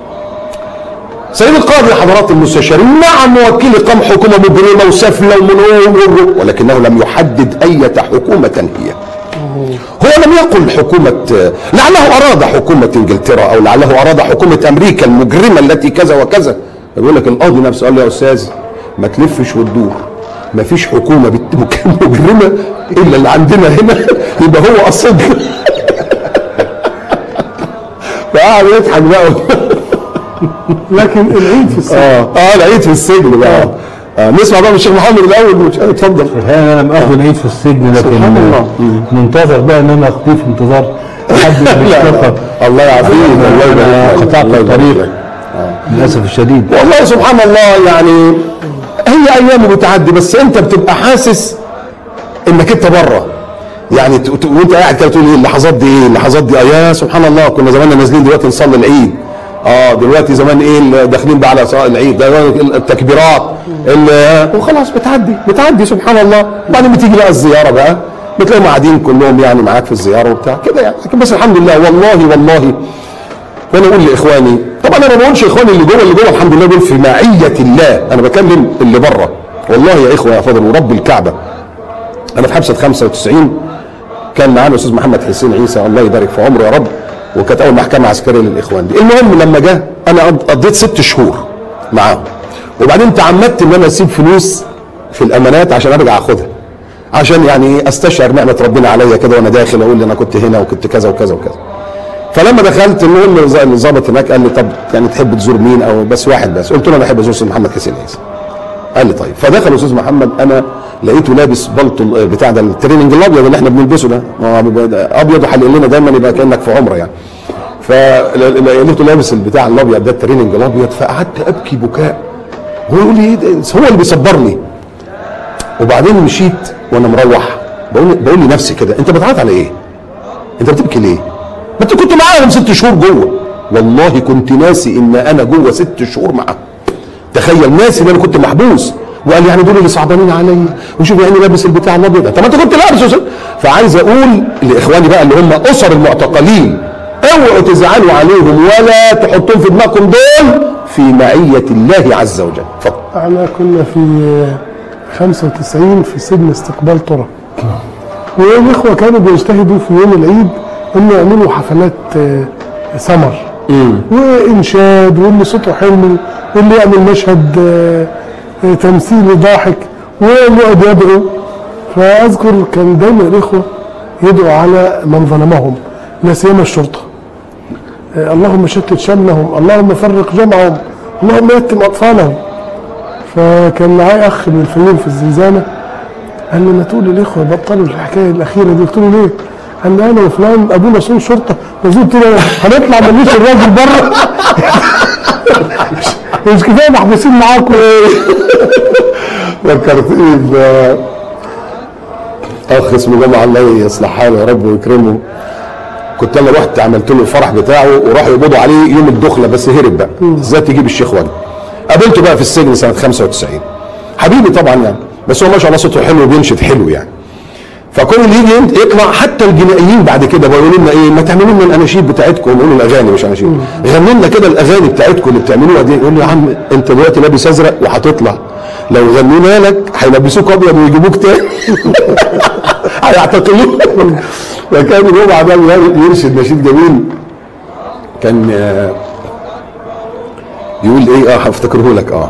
سيد القاضي حضرات المستشارين مع موكلي قام حكومه مجرمه وسفله ومن ولكنه لم يحدد اية حكومه هي هو لم يقل حكومة لعله أراد حكومة إنجلترا أو لعله أراد حكومة أمريكا المجرمة التي كذا وكذا يقول لك القاضي نفسه قال له يا أستاذ ما تلفش وتدور ما فيش حكومة بت- مجرمة إلا اللي عندنا هنا يبقى هو الصدق فقعد يضحك بقى لكن العيد في السجن اه اه العيد في السجن بقى آه نسمع بقى من الشيخ محمد الاول مش- اتفضل الحقيقه انا مأخذ العيد في السجن لكن سبحان الله. منتظر بقى ان انا اقضيه في انتظار حد لا يشتغل لا الله يعافيك الله يبارك أنا لك. قطعت الله يبارك الطريق لك. للاسف الشديد والله سبحان الله يعني هي ايام بتعدي بس انت بتبقى حاسس انك انت بره يعني ت- ت- وانت قاعد كده تقول ايه اللحظات دي ايه اللحظات دي اه يا سبحان الله كنا زمان نازلين دلوقتي نصلي العيد اه دلوقتي زمان ايه اللي داخلين بقى على صلاة العيد ده التكبيرات اللي وخلاص بتعدي بتعدي سبحان الله وبعدين بتيجي بقى الزياره بقى بتلاقيهم قاعدين كلهم يعني معاك في الزياره وبتاع كده يعني لكن بس الحمد لله والله والله وانا اقول لاخواني طبعا انا ما بقولش اخواني اللي جوه اللي جوه الحمد لله دول في معيه الله انا بكلم اللي بره والله يا اخوه يا فاضل ورب الكعبه انا في حبسه 95 كان معانا الاستاذ محمد حسين عيسى الله يبارك في عمره يا رب وكانت اول محكمه عسكريه للاخوان دي المهم لما جه انا قض- قضيت ست شهور معاهم وبعدين تعمدت ان انا اسيب فلوس في الامانات عشان ارجع اخدها عشان يعني إيه استشعر نعمه ربنا عليا كده وانا داخل اقول انا كنت هنا وكنت كذا وكذا وكذا فلما دخلت المهم الز- الظابط هناك قال لي طب يعني تحب تزور مين او بس واحد بس قلت له انا بحب ازور استاذ محمد حسين عيسى قال لي طيب فدخل الاستاذ محمد انا لقيته لابس بلطو بتاع ده التريننج الابيض اللي احنا بنلبسه ده ما هو بيبقى ابيض وحلق لنا دايما يبقى كانك في عمره يعني فلقيته لابس البتاع الابيض ده التريننج الابيض فقعدت ابكي بكاء هو يقول لي ايه ده هو اللي بيصبرني وبعدين مشيت وانا مروح بقول بقول لنفسي كده انت بتعيط على ايه؟ انت بتبكي ليه؟ ما انت كنت معاهم ست شهور جوه والله كنت ناسي ان انا جوه ست شهور معاهم تخيل ناسي ان انا كنت محبوس وقال لي يعني دول اللي صعبانين عليا وشوف يعني لابس البتاع الابيض طب ما انت كنت لابس وس- فعايز اقول لاخواني بقى اللي هم اسر المعتقلين اوعوا تزعلوا عليهم ولا تحطوهم في دماغكم دول في معية الله عز وجل اتفضل احنا كنا في 95 في سجن استقبال طرق والاخوه كانوا بيجتهدوا في يوم العيد انه يعملوا حفلات آه، سمر وانشاد واللي صوته حلو واللي يعمل مشهد آه، آه، تمثيلي ضاحك واللي يقعد يدعو فاذكر كان دايما الاخوه يدعوا على من ظلمهم لا سيما الشرطه آه، اللهم شتت شملهم اللهم فرق جمعهم اللهم يتم اطفالهم فكان معايا اخ من الفيوم في الزنزانه قال لي ما تقول للاخوه بطلوا الحكايه الاخيره دي قلت له ليه؟ قال لي انا وفلان ابونا صون شرطه وزيد قلت له هنطلع مليش الراجل بره مش- مش كفايه محبوسين معاكم فكرتني ب اخ اسمه جمعه الله يصلح حاله يا رب ويكرمه كنت انا رحت عملت له الفرح بتاعه وراحوا يقبضوا عليه يوم الدخله بس هرب بقى ازاي تجيب الشيخ وجدي قابلته بقى في السجن سنه 95 حبيبي طبعا يعني بس هو ما شاء الله صوته حلو وبينشد حلو يعني فكل اللي يجي ينت- يطلع حتى الجنائيين بعد كده بقوا يقولوا لنا ايه ما تعملوا لنا الاناشيد بتاعتكم يقولوا الاغاني مش اناشيد غنوا لنا كده الاغاني بتاعتكم اللي بتعملوها دي يقول له يا عم انت دلوقتي لابس ازرق وهتطلع لو غنينا لك هيلبسوك ابيض ويجيبوك تاني هيعتقلوك فكان جمعه ده يرشد نشيد جميل كان آه، يقول ايه اه هفتكره لك اه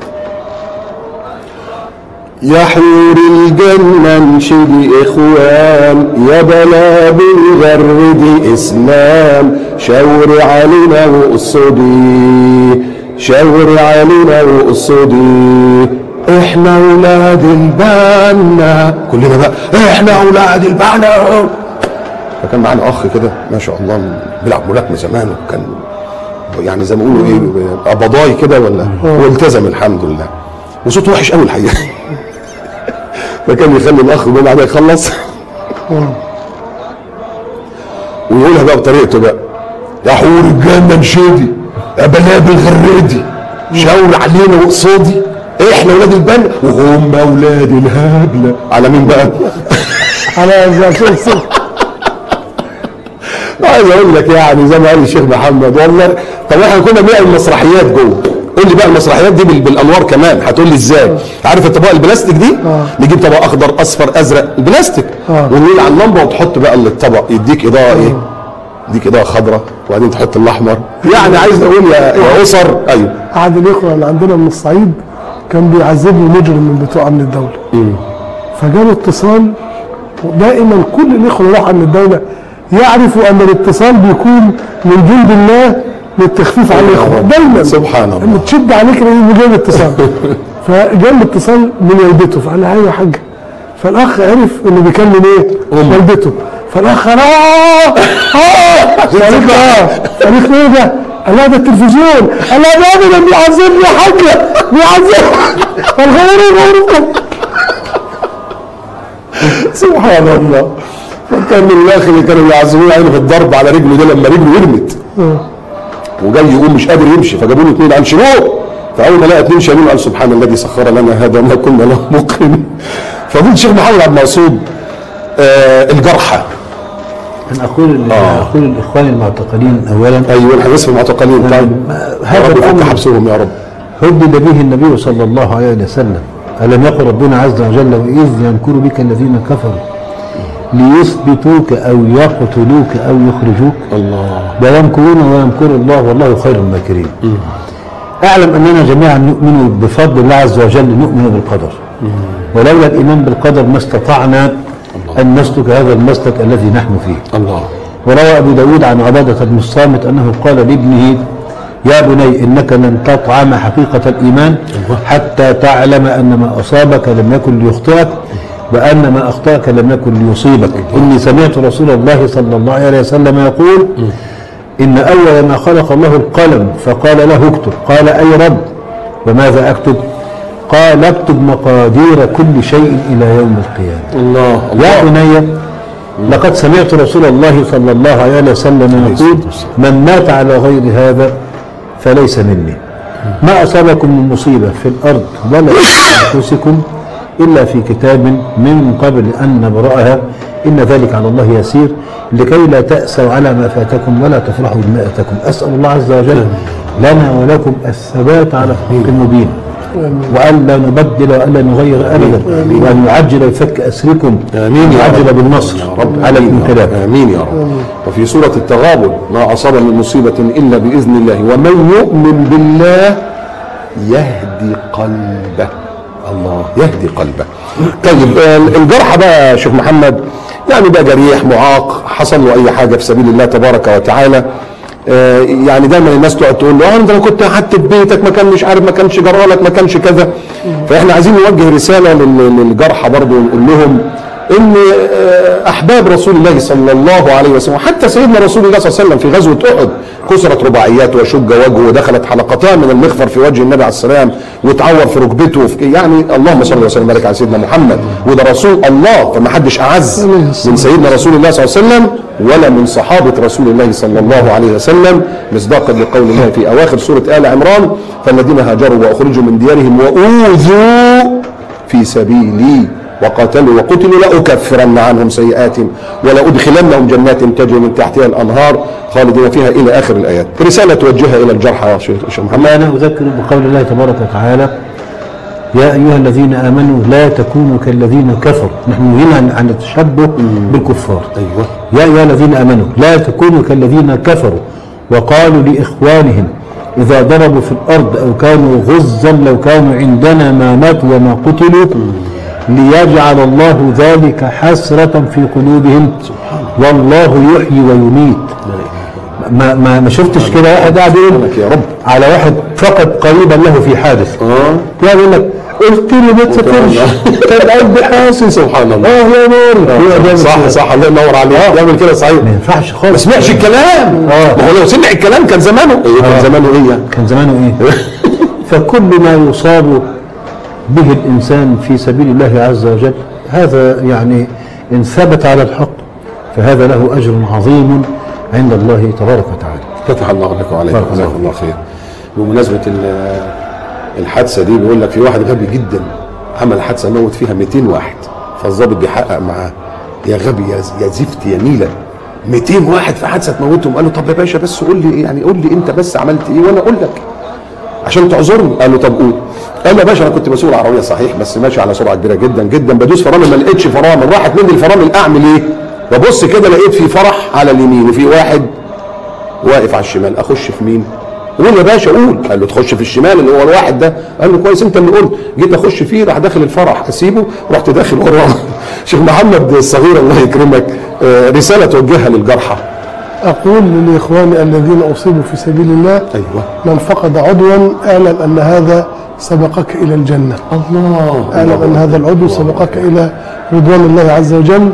يا حور الجنة انشدي اخوان يا بلا بالغرد اسلام شاوري علينا وقصدي شاوري علينا وقصدي احنا اولاد البنا كلنا بقى احنا اولاد البنا فكان معانا اخ كده ما شاء الله بيلعب ملاكمه زمان وكان يعني زي ما بيقولوا ايه قبضاي كده ولا والتزم الحمد لله وصوته وحش قوي الحقيقه فكان يخلي الاخ يقول عليه يخلص ويقولها بقى بطريقته بقى يا حور الجنه انشدي يا بلاب الغريدي شاور علينا وقصادي احنا ولاد البنا وهم اولاد الهبله على مين بقى؟ على زي الصبح عايز اقول لك يعني زي ما قال الشيخ محمد والله طب احنا كنا بنعمل مسرحيات جوه قول لي بقى المسرحيات دي بال- بالانوار كمان هتقول لي ازاي عارف الطبق البلاستيك دي نجيب طبق اخضر اصفر ازرق البلاستيك آه. ونقول على اللمبه وتحط بقى الطبق يديك اضاءه ايه يديك اضاءه خضراء وبعدين تحط الاحمر يعني عايز اقول يا يا اسر ايوه احد الاخوه اللي عندنا من الصعيد كان بيعذبني مجرم من بتوع امن الدوله فجاله اتصال ودائما كل الاخوه اللي راحوا امن الدوله يعرفوا ان الاتصال بيكون من جند الله للتخفيف على الاخوه دايما سبحان الله. لما تشد عليك لان جاي اتصال فجاء الاتصال من والدته فقال لها ايوه يا حاجه فالاخ عرف انه بيكلم ايه؟ أمه. والدته فالاخ قال اه اه فقالت له اه قالت له ايه ده؟ قال لها ده التلفزيون قال لها ده ابدا بيعذبني يا حاجه بيعذبني فالغير غير سبحان الله فكان من الاخر اللي كانوا يعذبوه عينه في الضرب على رجله ده لما رجله ورمت وجاي يقوم مش قادر يمشي فجابوا له اثنين انشروه فاول ما لقى اثنين شايلين قال سبحان الذي سخر لنا هذا وما كنا له مقرن فضيل الشيخ محمد عبد المقصود آه الجرحى أنا أقول آه. أقول لإخواني المعتقلين أولا ايوه الحديث في المعتقلين طيب ما- يا هذا رب يفك الأمر حبسهم يا رب هدد به النبي صلى الله عليه وسلم ألم يقل ربنا عز وجل وإذ يمكر بك الذين كفروا ليثبتوك أو يقتلوك أو يخرجوك الله لا يمكرون ويمكر الله والله خير الماكرين أعلم أننا جميعا نؤمن بفضل الله عز وجل نؤمن بالقدر ولولا الإيمان بالقدر ما استطعنا أن نسلك هذا المسلك الذي نحن فيه الله وروى أبو داود عن عبادة بن الصامت أنه قال لابنه يا بني إنك لن تطعم حقيقة الإيمان حتى تعلم أن ما أصابك لم يكن ليخطئك وأن ما أخطأك لم يكن ليصيبك إني سمعت رسول الله صلى الله عليه وسلم يقول إن أول ما خلق الله القلم فقال له اكتب قال أي رب وماذا أكتب قال اكتب مقادير كل شيء إلى يوم القيامة الله يا الله بني لقد سمعت رسول الله صلى الله عليه وسلم يقول من مات على غير هذا فليس مني ما أصابكم من مصيبة في الأرض ولا في أنفسكم إلا في كتاب من قبل أن نبرأها إن ذلك على الله يسير لكي لا تأسوا على ما فاتكم ولا تفرحوا بما أتاكم أسأل الله عز وجل لنا ولكم الثبات على الحق المبين وألا نبدل وألا نغير أبدا وأن يعجل بفك أسركم آمين يا يعجل رب. بالنصر يا رب على آمين يا رب. الانقلاب امين يا رب وفي سوره التغابن ما اصاب من مصيبه الا باذن الله ومن يؤمن بالله يهدي قلبه الله يهدي قلبه طيب آه، الجرح بقى يا شيخ محمد يعني ده جريح معاق حصل له اي حاجه في سبيل الله تبارك وتعالى آه، يعني دايما الناس تقعد تقول له اه انت لو كنت قعدت في بيتك ما كان مش عارف ما كانش جرالك ما كانش كذا فاحنا عايزين نوجه رساله لل- للجرحى برضه ونقول لهم ان آه، احباب رسول الله صلى الله عليه وسلم حتى سيدنا رسول الله صلى الله عليه وسلم في غزوه احد كسرت رباعيات وشج وجهه ودخلت حلقتان من المغفر في وجه النبي عليه السلام وتعور في ركبته في يعني اللهم صل وسلم وبارك على سيدنا محمد وده رسول الله فما حدش اعز من سيدنا رسول الله صلى الله عليه وسلم ولا من صحابه رسول الله صلى الله عليه وسلم مصداقا لقول الله في اواخر سوره ال عمران فالذين هاجروا واخرجوا من ديارهم واوذوا في سبيلي وقاتلوا وقتلوا لأكفرن عنهم سيئاتهم ولأدخلنهم جنات تجري من تحتها الأنهار خالدين فيها إلى آخر الآيات رسالة توجهها إلى الجرحى يا شيخ شيخ محمد أما أنا أذكر بقول الله تبارك وتعالى يا أيها الذين آمنوا لا تكونوا كالذين كفروا نحن نهينا عن, عن التشبه بالكفار أيوة يا أيها الذين آمنوا لا تكونوا كالذين كفروا وقالوا لإخوانهم إذا ضربوا في الأرض أو كانوا غزا لو كانوا عندنا ما ماتوا وما قتلوا ليجعل الله ذلك حسرة في قلوبهم والله يحيي ويميت ما ما ما شفتش كده واحد قاعد يقول سبحانك يا رب. على واحد فقد قريبا له في حادث آه. يعني يقول لك قلت لي ما تسافرش كان قلبي حاسس سبحان الله. اه يا نور يقعد يعمل صح كده. صح الله ينور عليك يعمل كده صحيح ما ينفعش خالص ما سمعش الكلام آه. ما هو لو سمع الكلام كان زمانه إيه كان آه. زمانه إيه يعني؟ كان زمانه ايه فكل ما يصاب به الانسان في سبيل الله عز وجل هذا يعني ان ثبت على الحق فهذا له اجر عظيم عند الله تبارك وتعالى فتح الله لك وعليك بارك الله جزاك الله خير بمناسبة ال- الحادثة دي بيقول لك في واحد غبي جدا عمل حادثة موت فيها 200 واحد فالظابط بيحقق معاه يا غبي يا ز- يا زفت يا نيلة 200 واحد في حادثة تموتهم قال له طب يا باشا بس قول لي يعني قول لي انت بس عملت ايه وانا اقول لك عشان تعذرني قال له طب قول قال له يا باشا انا كنت بسوق العربيه صحيح بس ماشي على سرعه كبيره جدا جدا بدوس فرامل ما لقيتش فرامل راحت مني الفرامل اعمل ايه؟ ببص كده لقيت في فرح على اليمين وفي واحد واقف على الشمال اخش في مين قول يا باشا قول قال له تخش في الشمال اللي هو الواحد ده قال له كويس انت اللي قلت جيت اخش فيه راح داخل الفرح اسيبه رحت داخل وراه شيخ محمد الصغير الله يكرمك آه، رساله توجهها للجرحى أقول لإخواني الذين أصيبوا في سبيل الله ايوه من فقد عضوا اعلم أن هذا سبقك إلى الجنة الله اعلم أن هذا العضو سبقك إلى رضوان الله عز وجل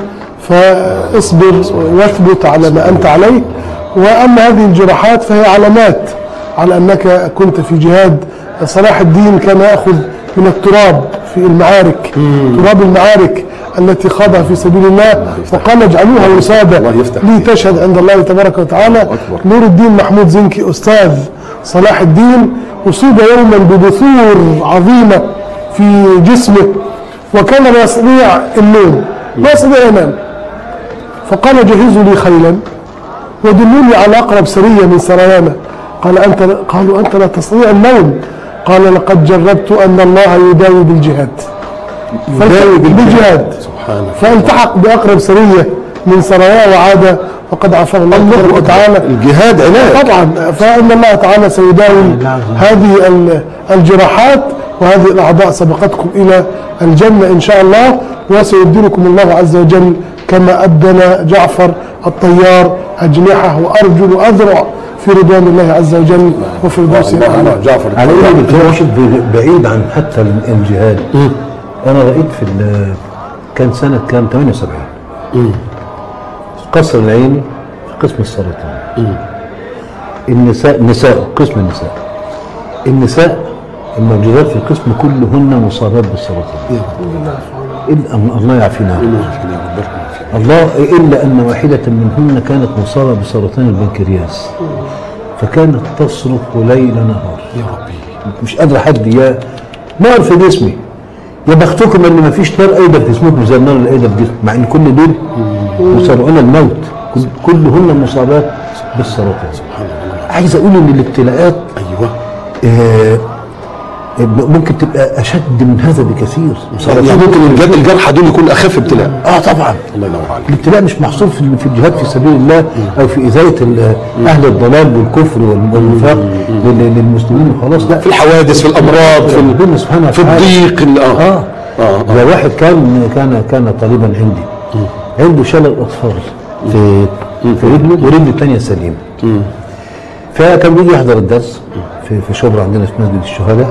فاصبر واثبت على ما أنت عليه وأما هذه الجراحات فهي علامات على أنك كنت في جهاد صلاح الدين كان يأخذ من التراب في المعارك تراب المعارك التي خاضها في سبيل الله وقال اجعلوها وسادة الله يفتح لي فيك. تشهد عند الله تبارك وتعالى أكبر. نور الدين محمود زنكي أستاذ صلاح الدين أصيب يوما ببثور عظيمة في جسمه وكان لا يستطيع النوم لا يستطيع ينام فقال جهزوا لي خيلا ودلوني على أقرب سرية من سريانا قال أنت قالوا أنت لا تستطيع النوم قال لقد جربت أن الله يداوي بالجهاد يداوي بالجهاد سبحانك فالتحق بأقرب سرية من سرايا وعاد وقد عفى الله تبارك وتعالى الجهاد علاج طبعا فإن الله تعالى سيداوي هذه ال- الجراحات وهذه الأعضاء سبقتكم إلى الجنة إن شاء الله وسيبدلكم الله عز وجل كما أبدل جعفر الطيار أجنحة وأرجل وأذرع في رضوان الله عز وجل وفي الدوس الله الله الأعلى جعفر على ايه بتوحد بعيد عن حتى الجهاد انا رايت في ال- كان سنه كام 78 قصر العيني في قسم السرطان النساء نساء قسم النساء النساء الموجودات في القسم كلهن مصابات بالسرطان إلا أن الله يعافينا الله إلا أن واحدة منهن كانت مصابة بسرطان البنكرياس فكانت تصرخ ليل نهار يا ربي مش قادر حد يا نار في جسمي يا بختكم ان ما فيش نار قايده في جسمكم زي النار اللي قايده في جسمي مع ان كل دول يسارعون الموت كل- كلهن مصابات بالسرطان عايز اقول ان الابتلاءات ايوه آه، ممكن تبقى اشد من هذا بكثير يعني ممكن الجر- الجرحى دول يكون اخف ابتلاء اه طبعا الله ينور عليك الابتلاء مش محصور في في الجهاد في سبيل الله او في ازاله ال- اهل الضلال والكفر وال- والنفاق لل- للمسلمين وخلاص لا في الحوادث في الامراض في ال- ربنا سبحانه في وتعالى الضيق ال- اه اه اه ده واحد كان كان كان طالبا عندي عنده شلل اطفال في في رجله ورجله الثانيه سليمه فكان بيجي يحضر الدرس في في شبرا عندنا في مسجد الشهداء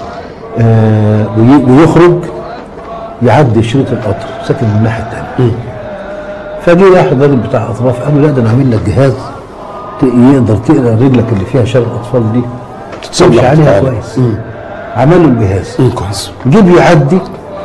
آه وي- ويخرج يعدي شريط القطر ساكن من الناحيه الثانيه فجي واحد راجل بتاع اطراف قال له لا ده انا عامل لك جهاز ت- يقدر تقرا رجلك اللي فيها شلل الاطفال دي تتصلح تمشي عليها تعالى. كويس عمل له الجهاز مم، كويس جه بيعدي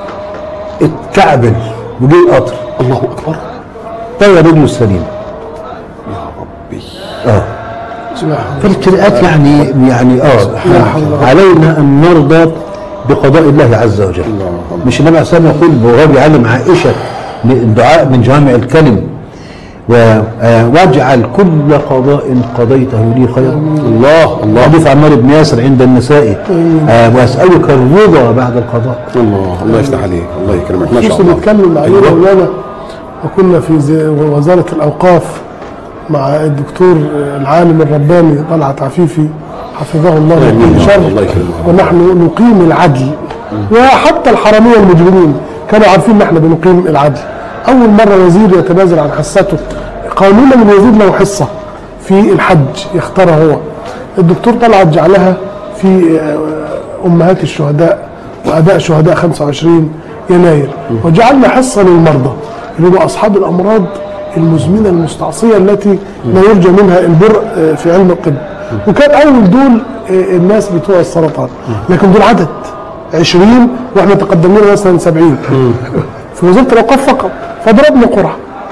اتكعبل وجه القطر الله اكبر طير رجله السليمه يا ربي اه فالابتلاءات يعني يعني اه علينا ان نرضى بقضاء الله عز وجل مش النبي عليه الصلاه والسلام يقول وهو بيعلم عائشه الدعاء من جوامع الكلم و- آه، واجعل كل قضاء قضيته لي خيرا الله الله حديث عمار بن ياسر عند النساء آه، واسالك الرضا بعد القضاء الله الله يفتح عليك الله يكرمك ما شاء خصوصا الله بنتكلم عليه أيوة. مولانا وكنا في زي- وزاره الاوقاف مع الدكتور العالم الرباني طلعت عفيفي حفظه الله آمين من يا كل رب، شر الله يكرمه. ونحن نقيم العدل وحتى الحراميه المجرمين كانوا عارفين ان احنا بنقيم العدل اول مره وزير يتنازل عن حصته قانونا الوزير له حصه في الحج يختارها هو الدكتور طلعت جعلها في آه، امهات الشهداء واباء شهداء 25 يناير وجعلنا حصه للمرضى اللي هم اصحاب الامراض المزمنه المستعصيه التي لا يرجى منها البرء آه، في علم الطب وكان اول دول آه، الناس بتوع السرطان لكن دول عدد 20 واحنا تقدم لنا مثلا 70 في وزاره الاوقاف فقط فضربنا قرعه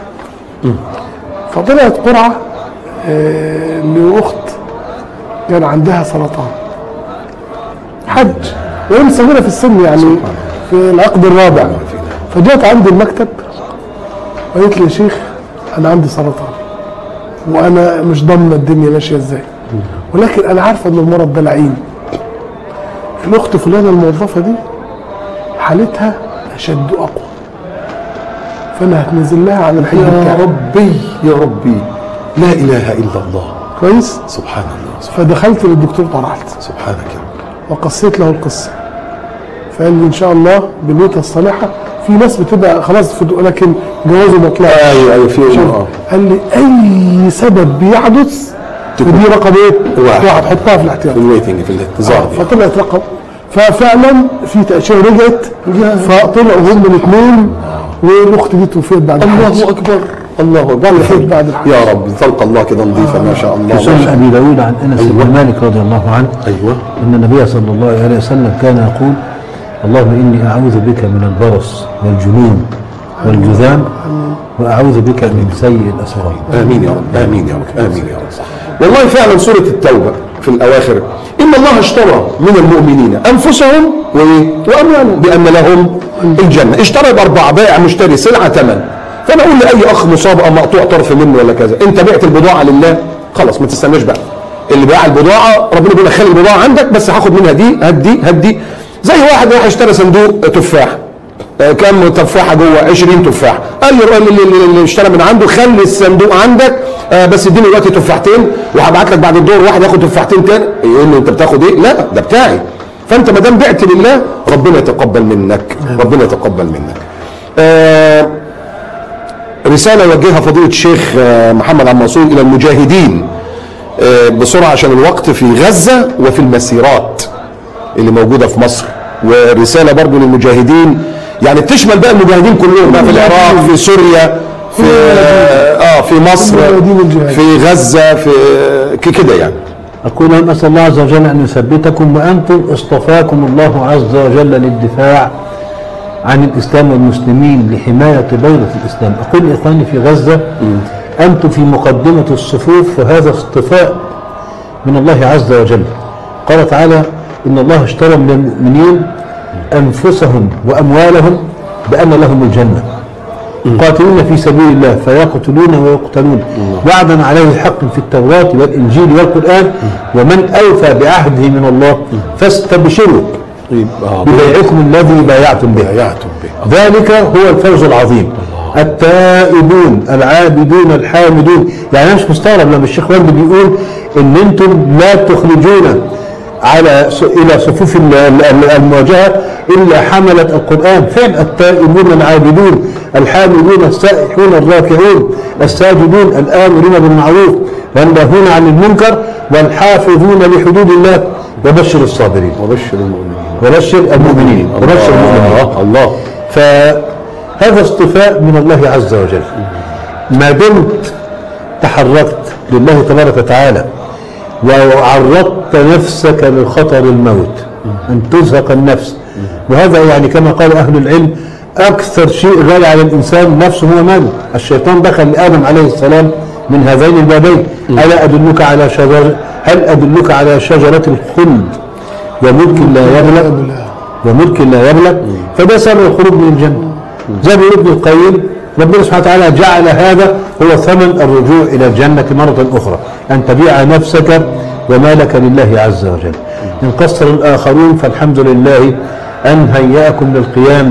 فطلعت قرعه آه، لاخت كان عندها سرطان حج وهي صغيره في السن يعني في العقد الرابع فجاءت عندي المكتب وقالت لي يا شيخ انا عندي سرطان وانا مش ضامنه الدنيا ماشيه ازاي ولكن انا عارفه ان المرض ده لعين الاخت فلانه الموظفه دي حالتها اشد واقوى فانا هتنزل لها عن الحج يا بتاعي ربي يا ربي لا اله الا الله كويس سبحان الله سبحان- فدخلت للدكتور طلعت سبحانك يا رب وقصيت له القصه فقال لي ان شاء الله بالنية الصالحه في ناس بتبقى خلاص في لكن جوازه ما طلعش ايوه ايوه في شوف، اه قال لي اي سبب بيحدث ودي رقم ايه؟ واحد. واحد حطها في الاحتياط في الويتنج في الانتظار دي فطلعت رقم ففعلا في تاشيره رجعت فطلعوا هم الاثنين والاخت دي توفيت بعد الحج الله اكبر الله اكبر توفيت بعد الحج يا رب تلقى الله كده نظيفه ما شاء الله في ما سنن شاء ابي داود عن انس بن مالك رضي الله عنه ايوه ان النبي صلى الله عليه وسلم كان يقول اللهم اني اعوذ بك من البرص والجنون والجذام واعوذ بك من سيء الاسرار امين يا رب امين يا رب امين يا رب والله فعلا سوره التوبه في الاواخر ان الله اشترى من المؤمنين انفسهم وايه واموالهم بان لهم الجنه اشترى باربعه بائع مشتري سلعه ثمن فانا اقول لاي اخ مصاب او مقطوع طرف منه ولا كذا انت بعت البضاعه لله خلاص ما تستناش بقى اللي باع البضاعه ربنا بيقول لك خلي البضاعه عندك بس هاخد منها دي هات دي هات دي زي واحد راح اشترى صندوق تفاح آه، كم تفاحه جوه 20 تفاح قال لي الراجل اللي, اللي- اللي اشترى من عنده خلي الصندوق عندك آه، بس اديني دلوقتي تفاحتين وهبعت لك بعد الدور واحد ياخد تفاحتين تاني يقول له انت بتاخد ايه؟ لا ده بتاعي فانت ما دام بعت لله ربنا يتقبل منك ربنا يتقبل منك آه رساله يوجهها فضيله الشيخ آه، محمد عبد المنصور الى المجاهدين آه، بسرعه عشان الوقت في غزه وفي المسيرات اللي موجوده في مصر ورساله برضو للمجاهدين يعني تشمل بقى المجاهدين كلهم بقى في العراق في سوريا في اه في مصر مجاهدين الجهاد. في غزه في ك- كده يعني أقول لهم أسأل الله عز وجل أن يثبتكم وأنتم اصطفاكم الله عز وجل للدفاع عن الإسلام والمسلمين لحماية بيضة الإسلام أقول لإخواني في غزة أنتم في مقدمة الصفوف وهذا اصطفاء من الله عز وجل قال تعالى إن الله اشترى من المؤمنين أنفسهم وأموالهم بأن لهم الجنة قاتلون في سبيل الله فيقتلون ويقتلون وعدا عليه الحق في التوراة والإنجيل والقرآن ومن أوفى بعهده من الله فاستبشروا ببيعكم الذي بايعتم به بايعتم به ذلك هو الفوز العظيم التائبون العابدون الحامدون يعني انا مش مستغرب لما الشيخ والد بيقول ان انتم لا تخرجون على س- الى صفوف ال- ال- المواجهه الا حمله القران فعل التائبون العابدون الحامدون السائحون الراكعون الساجدون الامرون بالمعروف والناهون عن المنكر والحافظون لحدود الله وبشر الصابرين وبشر المؤمنين وبشر المؤمنين وبشر المؤمنين الله الله فهذا اصطفاء من الله عز وجل ما دمت تحركت لله تبارك وتعالى وعرضت نفسك لخطر الموت أن تزهق النفس وهذا يعني كما قال أهل العلم أكثر شيء غالي على الإنسان نفسه هو ماله الشيطان دخل لآدم عليه السلام من هذين البابين ألا أدلك على شجرة هل أدلك على شجرة الخلد وملك لا يبلغ وملك لا يبلغ فده سبب الخروج من الجنة زي ما يقول ابن القيم ربنا سبحانه وتعالى جعل هذا هو ثمن الرجوع إلى الجنة مرة أخرى أن تبيع نفسك ومالك لله عز وجل إن قصر الآخرون فالحمد لله أن هيأكم للقيام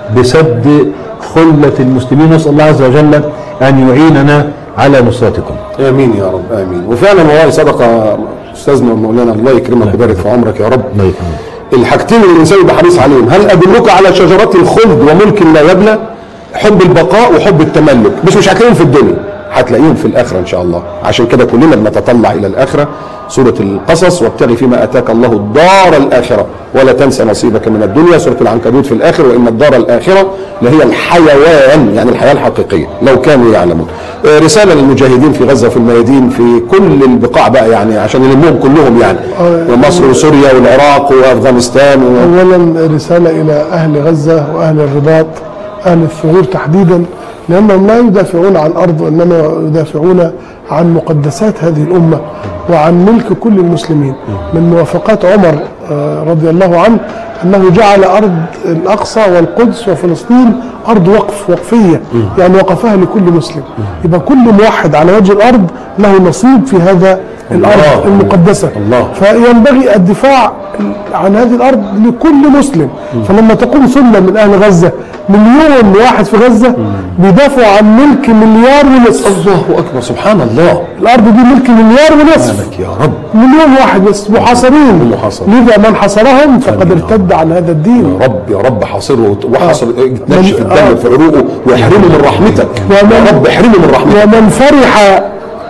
بسد خلة المسلمين نسأل الله عز وجل أن يعيننا على نصرتكم امين يا رب امين وفعلا والله صدق استاذنا ومولانا الله يكرمك ويبارك في عمرك يا رب الله يكرمك. الحاجتين اللي الانسان يبقى حريص عليهم هل ادلك على شجرات الخلد وملك لا يبلى حب البقاء وحب التملك مش مش هتلاقيهم في الدنيا هتلاقيهم في الاخره ان شاء الله عشان كده كلنا بنتطلع الى الاخره سوره القصص وابتغي فيما اتاك الله الدار الاخره ولا تنسى نصيبك من الدنيا سوره العنكبوت في الاخر وان الدار الاخره لهي الحيوان يعني الحياه الحقيقيه لو كانوا يعلمون آه، رساله للمجاهدين في غزه وفي الميادين في كل البقاع بقى يعني عشان يلموهم كلهم يعني ومصر وسوريا والعراق وافغانستان و... اولا رساله الى اهل غزه واهل الرباط اهل الثغور تحديدا لانهم لا يدافعون عن الارض وانما يدافعون عن مقدسات هذه الامه وعن ملك كل المسلمين من موافقات عمر آه، رضي الله عنه انه جعل ارض الاقصى والقدس وفلسطين ارض وقف وقفيه يعني وقفها لكل مسلم يبقى كل موحد على وجه الارض له نصيب في هذا الارض الله. المقدسه الله. فينبغي الدفاع عن هذه الارض لكل مسلم فلما تقوم ثله من اهل غزه مليون واحد في غزه بيدافعوا عن ملك مليار ونصف الله اكبر سبحان الله الارض دي ملك مليار ونصف لك يا رب مليون واحد بس محاصرين محاصرين. لذا من حصرهم فقد ارتد عن هذا الدين يا رب يا رب حاصره وحصر يتنشف من- الدم آه. في عروقه ويحرمه من رحمتك ومن- يا رب احرمه من رحمتك ومن فرح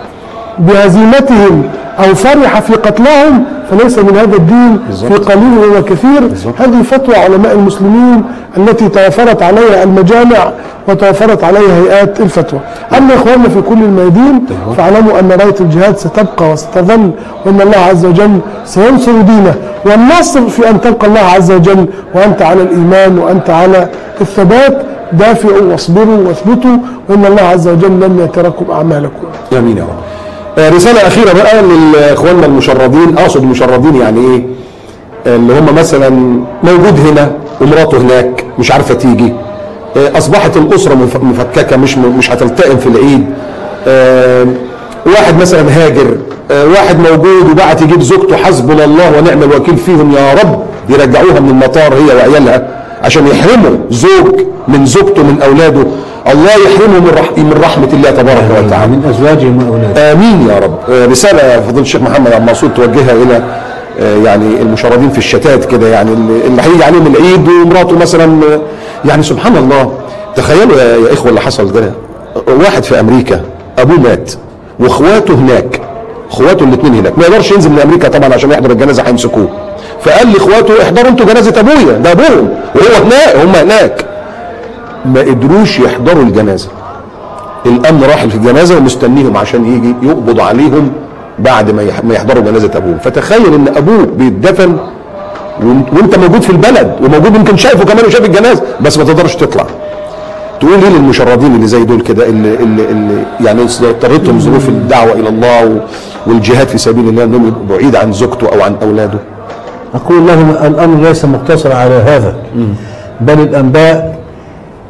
بهزيمتهم او فرح في قتلهم فليس من هذا الدين في قليل ولا كثير هذه فتوى علماء المسلمين التي توافرت عليها المجامع وتوافرت عليها هيئات الفتوى اما اخواننا في كل الميادين فاعلموا ان رايه الجهاد ستبقى وستظل وان الله عز وجل سينصر دينه والنصر في ان تلقى الله عز وجل وانت على الايمان وانت على الثبات دافعوا واصبروا واثبتوا وان الله عز وجل لن يتركم اعمالكم امين يا رب آه، رسالة أخيرة بقى لإخواننا المشردين أقصد المشردين يعني إيه؟ آه، اللي هم مثلا موجود هنا ومراته هناك مش عارفة تيجي آه، أصبحت الأسرة مف- مفككة مش م- مش هتلتئم في العيد آه، واحد مثلا هاجر آه، واحد موجود وبعت يجيب زوجته حسبنا الله ونعم الوكيل فيهم يا رب يرجعوها من المطار هي وعيالها عشان يحرموا زوج من زوجته من أولاده الله يحرمه من رح- من رحمة الله تبارك وتعالى من أزواجهم وأولادهم امين يا رب آه، رساله فضيله الشيخ محمد عبد المقصود توجهها الى آه، يعني المشردين في الشتات كده يعني اللي اللي هيجي عليهم العيد ومراته مثلا آه، يعني سبحان الله تخيلوا يا يا اخوه اللي حصل ده واحد في امريكا ابوه مات واخواته هناك اخواته الاثنين هناك ما يقدرش ينزل من امريكا طبعا عشان يحضر الجنازه هيمسكوه فقال لاخواته احضروا انتوا جنازه ابويا ده ابوهم وهو هناك هم هناك ما قدروش يحضروا الجنازه الامن راح في الجنازه ومستنيهم عشان يجي يقبض عليهم بعد ما يح- ما يحضروا جنازه ابوه فتخيل ان ابوه بيتدفن وانت- وانت موجود في البلد وموجود يمكن شايفه كمان وشايف الجنازه بس ما تقدرش تطلع تقول ايه للمشردين اللي زي دول كده اللي, اللي, اللي يعني اضطرتهم ظروف الدعوه الى الله و- والجهاد في سبيل الله انهم يبقوا بعيد عن زوجته او عن اولاده أقول لهم الأمر ليس مقتصر على هذا بل الأنباء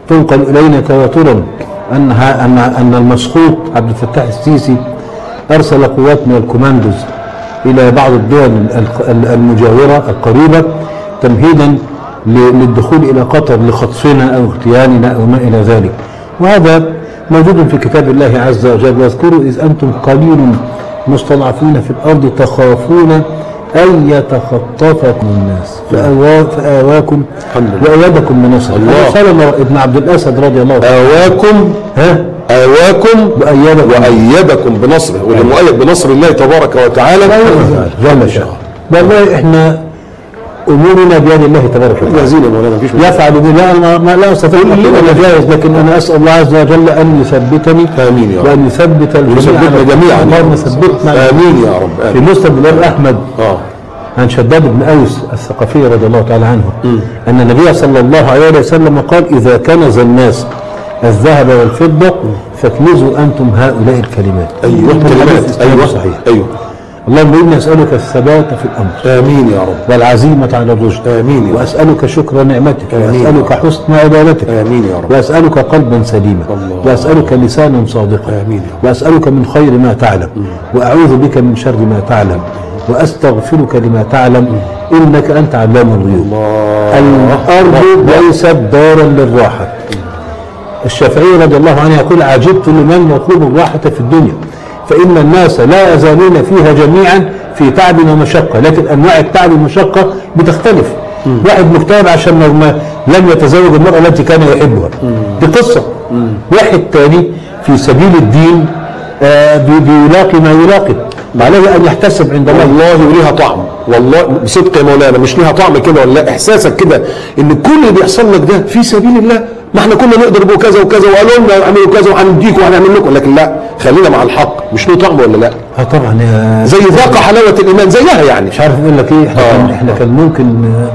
تنقل الينا تواترا انها ان ان المسخوط عبد الفتاح السيسي ارسل قوات من الكوماندوز الى بعض الدول الق- المجاوره القريبه تمهيدا ل- للدخول الى قطر لخطفنا او اغتيالنا او ما الى ذلك وهذا موجود في كتاب الله عز وجل واذكروا اذ انتم قليل مستضعفين في الارض تخافون ان يتخطفكم الناس فأوا فاواكم الحمد لله. وايدكم بنصره الله. سلم ابن عبد الاسد رضي الله عنه آواكم ها آواكم وأيدكم. وأيدكم بنصره واللي مؤيد بنصر الله تبارك وتعالى جل شأنه والله احنا امورنا بيد الله تبارك وتعالى جاهزين يا مولانا مفيش مشكلة. يفعل بي لا انا ما لا استطيع ان اقول انا جاهز لكن انا اسال الله عز وجل ان يثبتني آمين يا رب. وان يثبت الجميع ويثبتنا جميعا اللهم ثبتنا آمين يا رب في آمين مسند الامام احمد اه عن شداد بن اوس الثقفي رضي الله تعالى عنه ان النبي صلى الله عليه وسلم قال اذا كنز الناس الذهب والفضه فاكنزوا انتم هؤلاء الكلمات ايوه كلمات ايوه صحيح ايوه اللهم اني اسالك الثبات في الامر امين يا رب والعزيمة على الرشد آمين يا رب. وأسألك شكر نعمتك آمين يا وأسألك رب. حسن عبادتك آمين يا رب. وأسألك قلبا سليما الله. وأسألك لسانا صادقا آمين يا رب. وأسألك من خير ما تعلم وأعوذ بك من شر ما تعلم وأستغفرك لما تعلم إنك أنت علام الغيوب الأرض ليست دارا للراحة الشافعي رضي الله عنه يقول عجبت لمن يطلب الراحة في الدنيا فإن الناس لا يزالون فيها جميعا في تعب ومشقة لكن أنواع التعب والمشقة بتختلف واحد مكتئب عشان ما- ما لم يتزوج المرأة التي كان يحبها دي قصة واحد تاني في سبيل الدين آه، بي- بيلاقي ما يلاقي عليه أن يحتسب عند الله والله وليها طعم والله بصدق يا مولانا مش ليها طعم كده ولا لا احساسك كده ان كل اللي بيحصل لك ده في سبيل الله ما احنا كنا نقدر بو كذا وكذا وقالوا لنا اعملوا كذا وهنديكم وهنعمل لكم لكن لا خلينا مع الحق مش له طعم ولا لا اه طبعا يا زي ذاق حلاوه الايمان زيها يعني مش عارف اقول لك ايه احنا آه. كان احنا كان ممكن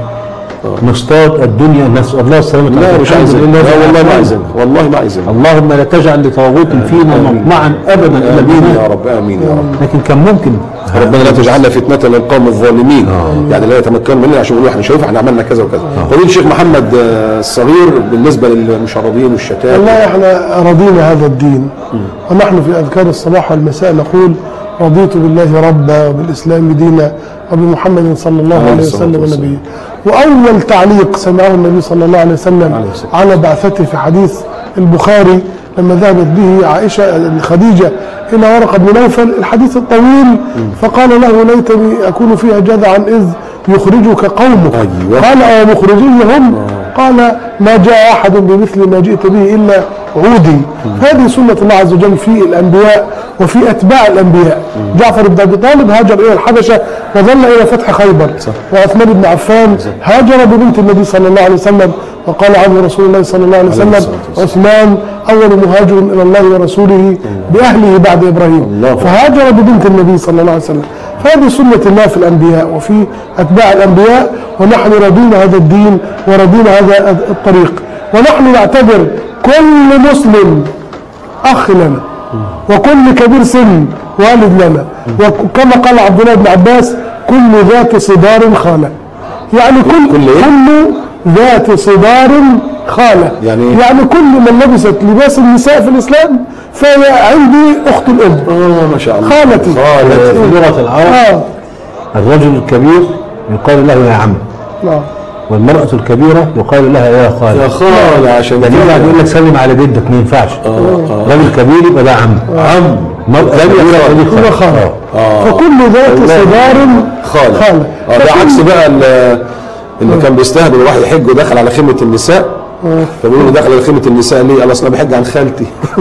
آه، نصطاد الدنيا نسال الله السلامه لا والعافية. مش الحمد عايزين لله لا رب والله ما العالمين. عايزين والله ما عايزين اللهم لا تجعل لطاغوت فينا مطمعا ابدا الى امين الإيمان. يا رب امين يا رب لكن كان ممكن ربنا لا تجعلنا فتنة للقوم الظالمين يعني لا يتمكن مننا عشان يقولوا احنا شوف احنا عملنا كذا وكذا فضيل الشيخ محمد آه، الصغير بالنسبة للمشردين والشتات والله احنا رضينا هذا الدين ونحن في اذكار الصباح والمساء نقول رضيت بالله ربا وبالاسلام دينا وبمحمد صلى الله عليه عليه الصلاة وسلم والسلام. نبيا واول تعليق سمعه النبي صلى الله عليه وسلم عليه الصلاة على بعثته في حديث البخاري لما ذهبت به عائشه خديجه الى ورقه بن نوفل الحديث الطويل فقال له ليتني اكون فيها جذعا اذ يخرجك قومك أيوة. قال او مخرجي هم قال ما جاء احد بمثل ما جئت به الا عودي هذه سنه الله عز وجل في الانبياء وفي اتباع الانبياء جعفر بن ابي طالب هاجر الى الحبشه وظل الى فتح خيبر وعثمان بن عفان هاجر ببنت النبي صلى الله عليه وسلم وقال عنه رسول الله صلى الله عليه وسلم الصلاة عثمان اول مهاجر الى الله ورسوله باهله بعد ابراهيم الله. فهاجر ببنت النبي صلى الله عليه وسلم فهذه سنة الله في الأنبياء وفي أتباع الأنبياء ونحن رضينا هذا الدين ورضينا هذا الطريق ونحن نعتبر كل مسلم أخ لنا وكل كبير سن والد لنا وكما قال عبد الله بن عباس كل ذات صدار خالة يعني كل كل إيه؟ كل ذات صدار خالة يعني إيه؟ يعني كل من لبست لباس النساء في الإسلام فهي عندي أخت الأم اه ما شاء الله خالتي في لغه العرب اه الرجل الكبير يقال له يا عم نعم والمراه الكبيره يقال لها يا خال يا خال عشان ده كده. يقعد يقول لك سلم على جدك ما ينفعش راجل كبير يبقى ده عم عم مرأة كبيرة دي كل خال خالة آه. فكل ذات صدار خالة خالة اه ده فكل- عكس بقى ال- اللي كان بيستهبل واحد يحج ودخل على خيمة النساء فبيقولوا له دخل على خيمة النساء ليه؟ قال اصل انا بحج عن خالتي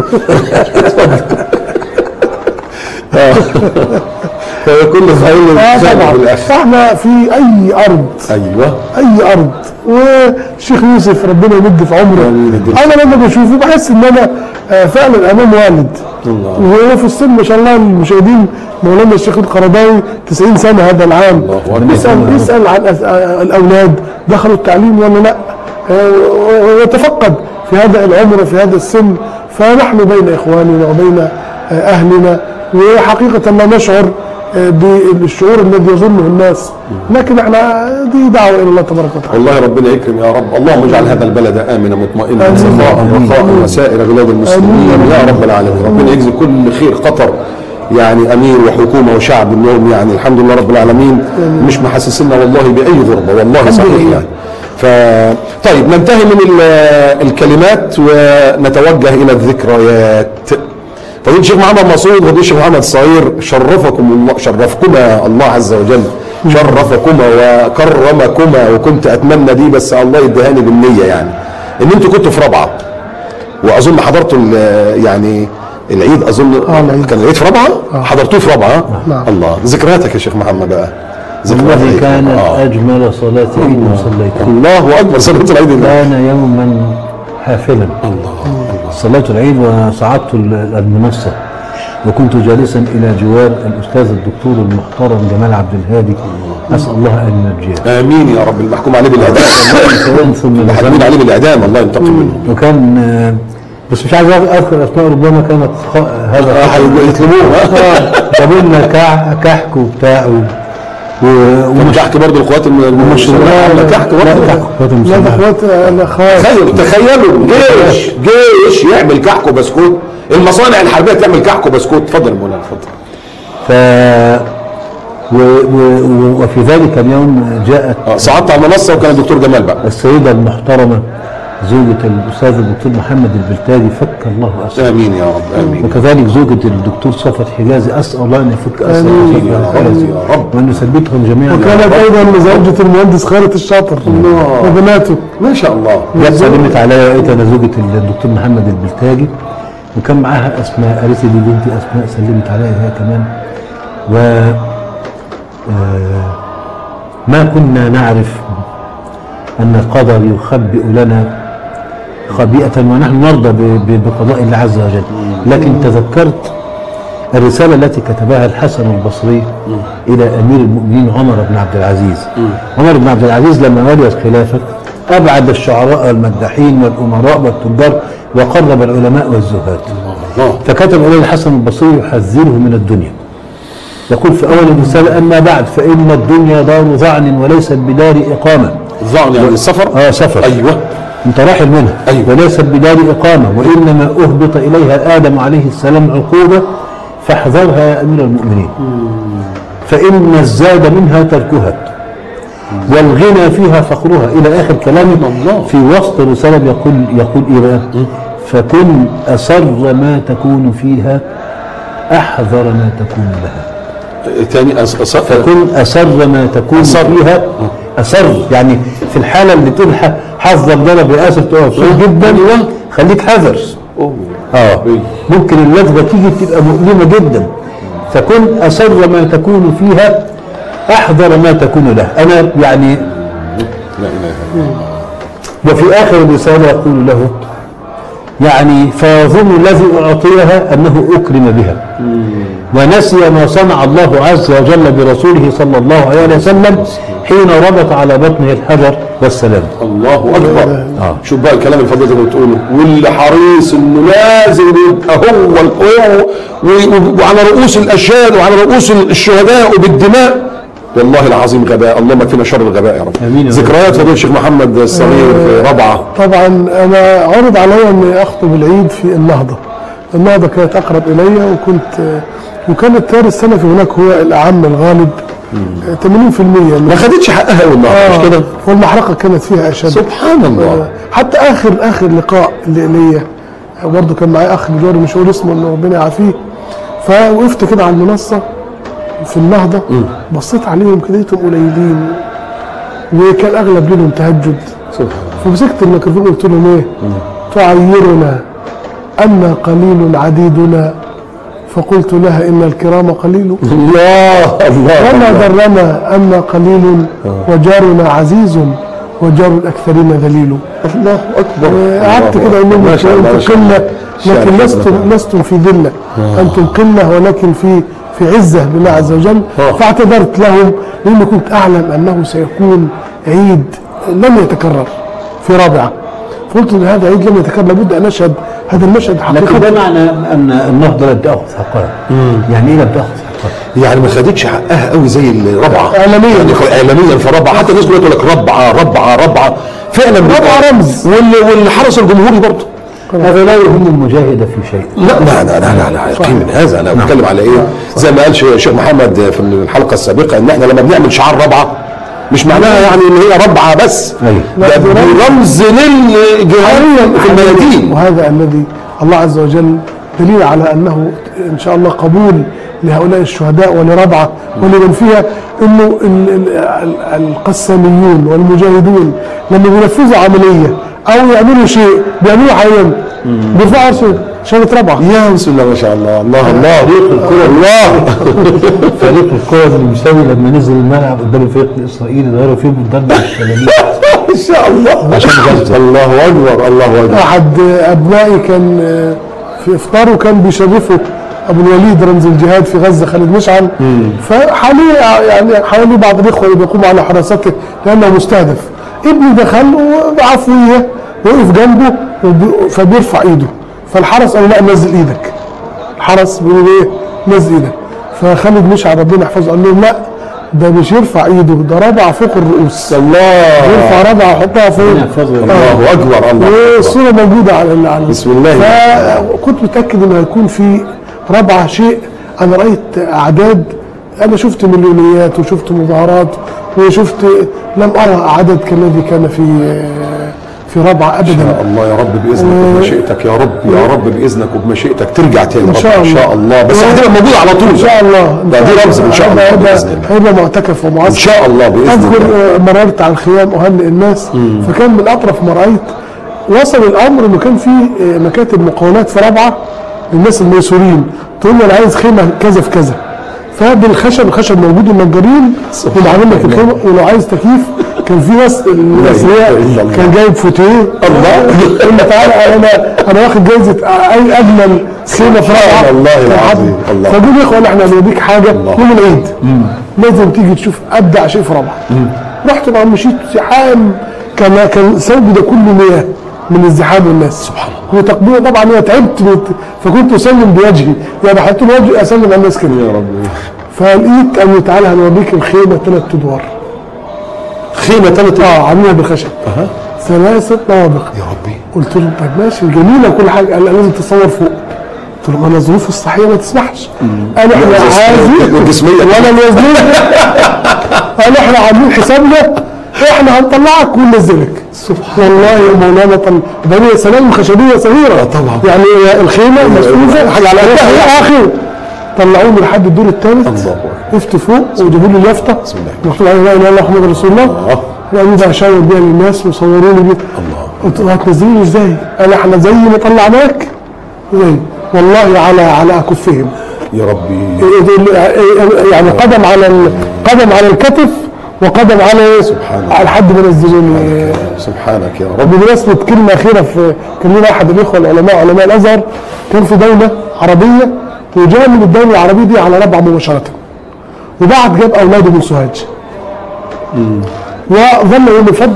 آه. فكل خير اه خير طبعا بالاخر فاحنا في اي ارض ايوه اي ارض والشيخ يوسف ربنا يمد في عمره آمين يديله انا لما بشوفه بحس ان انا آه، فعلا امام والد الله. وهو في السن ما شاء الله المشاهدين مولانا الشيخ القرضاوي 90 سنه هذا العام الله أكبر. يسال يسال عن أس- آه، الاولاد دخلوا التعليم ولا لا آه، ويتفقد في هذا العمر وفي هذا السن فنحن بين اخواننا وبين آه، اهلنا وحقيقه لا نشعر آه، بالشعور الذي يظنه الناس لكن احنا دي دعوه الى الله تبارك وتعالى والله ربنا يكرم يا رب اللهم اجعل هذا البلد امنا مطمئنا آمين. سخاء آمين. رخاء وسائر بلاد المسلمين آمين. يا رب العالمين ربنا يجزي كل خير قطر يعني امير وحكومه وشعب انهم يعني الحمد لله رب العالمين مش محسسنا والله باي غربه والله صحيح لله. يعني ف طيب ننتهي من ال- الكلمات ونتوجه الى الذكريات فضيلة الشيخ محمد مسعود وفضيلة الشيخ محمد الصغير شرفكم الله شرفكما الله عز وجل شرفكما وكرمكما وكنت اتمنى دي بس الله يديهاني بالنيه يعني ان انتوا كنتوا في رابعه واظن حضرتوا ال- يعني العيد اظن آه، العيد. كان العيد في رابعه حضرتوه في رابعه نعم. الله ذكرياتك يا شيخ محمد بقى ذكريات والله العيد. كانت آه. أجمل صلاة عيد صليتها الله اكبر صلاه العيد الله كان يوما حافلا صليت العيد وصعدت ال- المنصة وكنت جالسا إلى جوار الأستاذ الدكتور المحترم جمال عبد الهادي أسأل الله أن ينجيه امين يا رب المحكوم عليه بالاعدام كمان ثم المحكوم نزلت عليه بالاعدام الله ينتقم منه وكان آه، بس مش عايز اذكر اسماء ربما كانت خ... هذا آه، هيبقوا يطلبوه ها؟ جابوا لنا كع... كحك وبتاع و... و... كان ومش كحك برضه الاخوات المسلمين لا كحك لا برضه كحك اخوات لا ده المسلمين اخوات الاخوات تخيلوا تخيلوا جيش جيش يعمل كحك وبسكوت المصانع الحربيه تعمل كحك وبسكوت اتفضل يا مولانا اتفضل ف و... و... و... وفي ذلك اليوم جاءت آه، صعدت على المنصه وكان الدكتور جمال بقى السيده المحترمه زوجة الأستاذ الدكتور محمد البلتاجي فك الله أسره امين يا رب امين وكذلك زوجة الدكتور صفت حجازي أسأل الله أن يفك أسر آمين. صفوة يا حجازي رب، يا رب. وأن يثبتهم جميعا وكانت ايضا زوجة المهندس خالد الشاطر وبناته ما شاء الله جت سلمت عليا لقيت انا زوجة الدكتور محمد البلتاجي وكان معاها اسماء قالت لي دي بنتي اسماء سلمت عليا هي كمان و آه، ما كنا نعرف ان القدر يخبئ لنا خبيئة ونحن نرضى ب- ب- بقضاء الله عز وجل لكن تذكرت الرسالة التي كتبها الحسن البصري إلى أمير المؤمنين عمر بن عبد العزيز عمر بن عبد العزيز لما ولي الخلافة أبعد الشعراء والمداحين والأمراء والتجار وقرب العلماء والزهاد الله فكتب إليه الحسن البصري يحذره من الدنيا يقول في أول الرسالة أما بعد فإن الدنيا دار ظعن وليست بدار إقامة ظعن يعني السفر آه سفر ايوه انت راحل منها أيوة. وليست بدار إقامة وإنما أهبط إليها آدم عليه السلام عقوبة فاحذرها يا أمير المؤمنين فإن الزاد منها تركها والغنى فيها فخرها إلى آخر كلامه الله. في وسط الرسالة يقول يقول إيه بقى فكن أسر ما تكون فيها أحذر ما تكون لها تاني أص... أص... فكن أسر ما تكون أسر. فيها أسر يعني في الحالة اللي تقول ح- حذر ضرب رئاسة تقف فيه جدا خليك حذر أوه. اه ممكن اللدغة تيجي تبقى مؤلمة جدا فكن أسر ما تكون فيها أحذر ما تكون له أنا يعني لا اله الا الله وفي آخر الرسالة يقول له يعني فيظن الذي أعطيها أنه أكرم بها ونسي ما صنع الله عز وجل برسوله صلى الله عليه وسلم حين ربط على بطنه الحجر والسلام الله اكبر آه. شوف بقى الكلام اللي فضلت بتقوله واللي حريص انه لازم يبقى هو القوة و- وعلى رؤوس الاشهاد وعلى رؤوس الشهداء وبالدماء والله العظيم غباء اللهم اكفنا شر الغباء يا رب آمين يا رب. ذكريات فضيله الشيخ محمد الصغير في رابعه طبعا انا عرض علي اني اخطب العيد في النهضه النهضه كانت اقرب الي وكنت وكان التيار السلفي هناك هو الاعم الغالب 80% من ما خدتش حقها قوي النهارده مش كده والمحرقه كانت فيها اشد سبحان الله حتى اخر اخر لقاء لي- ليا برضه كان معايا اخ بجواري مش هقول اسمه انه ربنا يعافيه فوقفت كده على المنصه في النهضه بصيت عليهم كده لقيتهم قليلين وكان اغلب ليلهم تهجد سبحان فمسكت الميكروفون قلت لهم ايه تعيرنا أن قليل عديدنا فقلت لها إن الكرام قليل الله الله وما درنا أن قليل وجارنا عزيز وجار الأكثرين ذليل الله اكبر قعدت كده أقول لهم ما شاء الله، ما أنتم شاء الله. قلة لكن شاء لستم الله. لستم في ذلة أنتم قلة ولكن في في عزة لله عز وجل آه. فاعتذرت لهم لأني كنت أعلم أنه سيكون عيد لن يتكرر في رابعة فقلت ان هذا عيد لم يتكرر لابد ان اشهد هذا المشهد لكن ده حقيقة معنى أن النهضة لم تأخذ حقها يعني إيه لم تأخذ حقها؟ يعني ما خدتش حقها قوي زي الرابعه إعلامياً. يعني خ- اعلاميا في الرابعه حتى الناس كلها تقول لك ربعه ربعه ربعه فعلا رابعة رمز. وال- والحرس الجمهوري برضه هذا لا يهم المجاهد في شيء لا لا لا لا لا, لا يقين من هذا انا بتكلم على ايه زي ما قال شيخ محمد في الحلقه السابقه ان احنا لما بنعمل شعار رابعه مش معناها يعني ان هي ربعه بس أيوة. ده لا، ده رمز. رمز للجهاد في الميادين وهذا الذي الله عز وجل دليل على انه ان شاء الله قبول لهؤلاء الشهداء ولربعه ولمن فيها انه ال- ال- ال- القساميون والمجاهدون لما بينفذوا عمليه او يعملوا شيء بيعملوا حاليا بيرفعوا راسهم شهاده ربعه يا بسم الله ما شاء الله الله الله الكرة الله فريق الكرة المساوي لما نزل الملعب قدام الفريق الاسرائيلي ضربوا فيهم بالضرب الشلاليه ان شاء الله عشان غزه الله اكبر الله اكبر احد ابنائي كان في افطاره كان بيشرفه ابو الوليد رمز الجهاد في غزه خالد مشعل فحواليه يعني حواليه بعض الاخوه اللي بيقوموا على حراسته لانه مستهدف ابني دخل وبعفويه وقف جنبه وب- فبيرفع ايده فالحرس قال له لا نزل ايدك الحرس بيقول ايه نزل ايدك فخالد مشعل ربنا يحفظه قال لهم لا ده مش يرفع ايده ده ربع فوق الرؤوس الله يرفع ربع يحطها فوق ربنا يحفظه. الله اكبر الله أكبر. والصوره موجوده على ال- على بسم الله. فكنت متاكد انه هيكون في ربعه شيء انا رايت اعداد انا شفت مليونيات وشفت مظاهرات وشفت لم ارى عدد كالذي كان في في ربعه يا ابدا الله يا رب باذنك وبمشيئتك يا رب يا رب باذنك وبمشيئتك ترجع تاني يا ان رب شاء ان الله شاء الله بس هتبقى موجوده على طول ان شاء الله ده دي رمز ان شاء الله هيبقى- باذن الله هيبقى معتكف ومعسكر ان شاء الله باذن اذكر الله آه، مررت على الخيام اهنئ الناس فكان من اطرف ما رايت وصل الامر انه كان في آه، مكاتب مقاولات في رابعه للناس الميسورين تقول له انا عايز خيمه كذا في كذا فبالخشب الخشب موجود النجارين ومعلم لك الخيمه ولو عايز تكييف كان في ناس الاثرياء إلا الله. كان جايب فوتيه الله يقول له تعالى انا انا واخد جايزه اي اجمل خيمه في رابعه الله العظيم. الله. فقول يا اخوان احنا هنوديك حاجه يوم العيد لازم تيجي تشوف ابدع شيء في رابعه رحت مع مشيت زحام كان كان ثوبي ده كله مياه من الزحام والناس سبحان الله وتقبيله طبعا انا تعبت من- فكنت اسلم بوجهي يعني حطيت وجهي اسلم على الناس كده يا رب فلقيت قال لي تعالى هنوريك الخيمه ثلاث ادوار خيمه ثلاث اه عاملينها بالخشب ثلاثه طوابق يا ربي قلت له طيب ماشي جميله وكل حاجه قال لا لازم تصور فوق قلت له ما انا ظروفي الصحيه ما تسمحش انا احنا عايزين والجسميه ولا الوزنين قال احنا عاملين حسابنا احنا هنطلعك وننزلك سبحان الله يا مولانا طل... ده هي سلام خشبيه صغيره طبعا. يعني هي الخيمه مسؤوفه حاجة على قدها هي يعني. اخر طلعوني لحد الدور الثالث الله أكبر. وقفت فوق وجابوا لي اليافطه بسم الله. مكتوب عليها لا اله الا الله محمد رسول الله الله. وقالوا ده هشاور بيها للناس وصوروني بيها الله. قلت له هتنزلوني ازاي؟ قال احنا زي ما طلعناك زي والله على على اكفهم يا ربي يعني قدم على ال- قدم على الكتف وقدم على سبحان الله. على حد ما نزلوني سبحانك يا رب بمناسبة كلمة أخيرة في كان لنا أحد الإخوة العلماء علماء الأزهر كان في دولة عربية وجاء من الدولة العربية دي على ربع مباشرة وبعد جاب أولاده من سوهاج وظل يوم الفض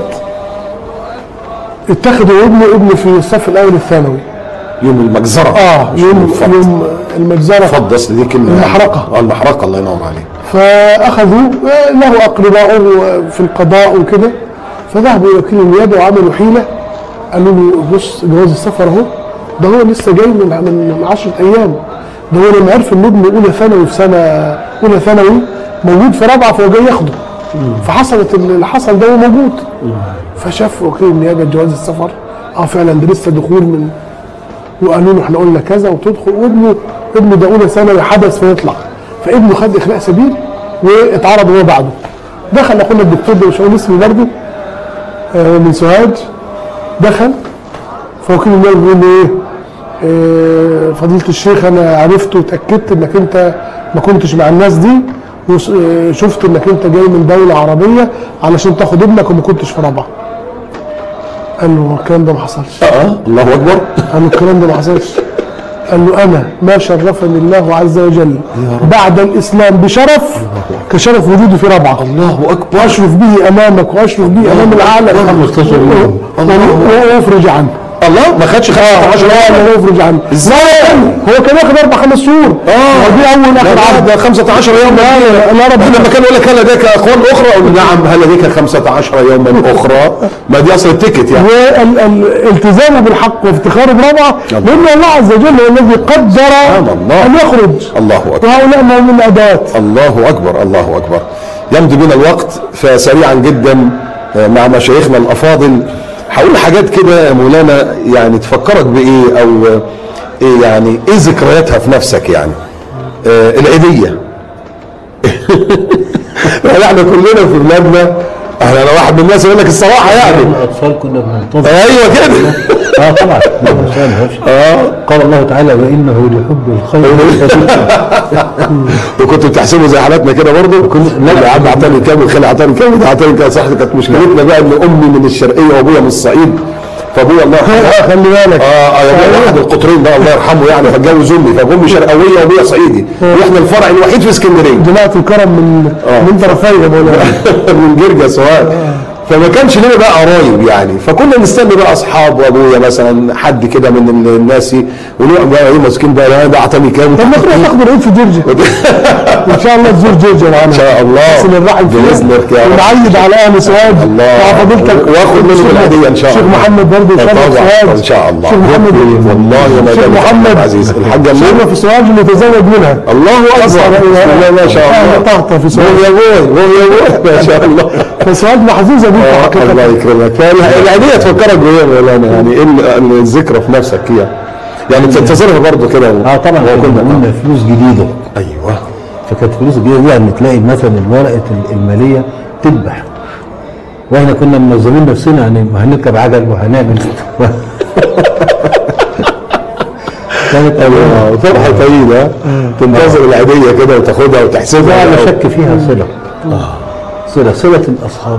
اتخذوا ابنه ابنه في الصف الأول الثانوي يوم المجزره اه مش يوم الفض. يوم المجزرة فض اصل دي كلمه المحرقة. اه المحرقه الله ينور عليك فاخذوا له اقرباء في القضاء وكده فذهبوا الى وكيل النيابه وعملوا حيله قالوا له بص جواز السفر اهو ده هو لسه جاي من من 10 ايام ده هو لما عرف ان ابنه اولى ثانوي في سنه اولى ثانوي موجود في رابعه فهو جاي ياخده فحصلت اللي حصل ده هو موجود فشاف وكيل النيابه جواز السفر اه فعلا ده لسه دخول من وقالوا له احنا قلنا كذا وتدخل وابنه ابنه ده اولى ثانوي حدث فيطلع فابنه خد اخلاء سبيل واتعرض هو بعده دخل اخونا الدكتور ده مش هقول اسمه برضه آه، من سوهاج دخل فوكيل النيابه بيقول له ايه آه، فضيله الشيخ انا عرفت وتاكدت انك انت ما كنتش مع الناس دي وشفت انك انت جاي من دوله عربيه علشان تاخد ابنك وما كنتش في رابعه قال له الكلام ده ما حصلش اه الله اكبر قال له الكلام ده ما حصلش قال له انا ما شرفني الله عز وجل بعد الاسلام بشرف كشرف وجودي في رابعه الله اكبر واشرف به امامك واشرف به امام العالم مختصر منه. و- وافرج عنه الله ما خدش 15 لا يوم لا يفرج عنه ازاي هو كان ياخد اربع خمس شهور اه ودي اول اخر لا عرض ده 15 يوم لا ربنا لما كان يقول لك هل لديك اقوال اخرى اقول نعم هل لديك 15 يوما اخرى ما دي اصل التيكت يعني والالتزامه بالحق وافتخاره برابعه لان الله عز وجل هو الذي قدر سبحان الله. ان يخرج الله اكبر وهؤلاء ما من الادوات الله اكبر الله اكبر يمضي بنا الوقت فسريعا جدا آه، مع مشايخنا الافاضل هقول حاجات كده يا مولانا يعني تفكرك بايه او آه، ايه يعني ايه ذكرياتها في نفسك يعني آه العيديه يعني احنا كلنا في بلادنا احنا انا واحد من الناس يقول لك الصراحه يعني الاطفال كنا بننتظر ايوه كده اه طبعا لا، مش أنا، مش- اه قال الله تعالى وانه لحب الخير وكنت بتحسبه زي حالاتنا كده برضه لا لا عم اعطاني كام وخالي اعطاني كام وده اعطاني كام صح كانت مشكلتنا بقى ان امي من الشرقيه وابويا من الصعيد فابويا الله يرحمه خلي بالك اه اه يعني واحد القطرين ده الله يرحمه يعني فاتجوز امي فامي شرقاويه وابويا صعيدي واحنا الفرع الوحيد في اسكندريه جماعه الكرم من من طرفي يا مولانا من جرجا سواء فما كانش لنا بقى قرايب يعني فكنا نستنى بقى اصحاب وابويا مثلا حد كده من الناس ونقعد بقى ايه ماسكين بقى لا ده اعطاني كام طب ما تروح تاخد العيد في جورجيا ان شاء الله تزور جورجيا معانا ان شاء الله نصل الرحم فيها باذنك يا رب ونعيد على اهل سواد الله. مع فضيلتك واخد منهم الشيخ- الهدية إن شاء الشيخ الله. محمد برضه طبعا، شرف سواد ان شاء الله الشيخ محمد والله ما الشيخ دام محمد عزيز الحاجه شيخنا اللي في سواد متزوج منها الله اكبر أصغر بسم الله ما شاء أهل الله طهطة في سواد وهو يا ابوي وهو يا ابوي ما شاء الله فسواد محظوظه بيك آه، حقيقه الله يكرمك فالعيدية تفكرك بايه يا مولانا يعني ايه ال- الذكرى في نفسك كده يعني تنتظرها برضه كده اه طبعا وكنا كنا قلنا فلوس جديده ايوه فكانت فلوس جديده دي يعني تلاقي مثلا الورقه ال- الماليه تذبح واحنا كنا منظمين نفسنا يعني هنركب عجل وهنعمل كانت ايوه فرحه طويله تنتظر العيدية كده وتاخدها وتحسبها لا شك فيها صله صله صله الاصحاب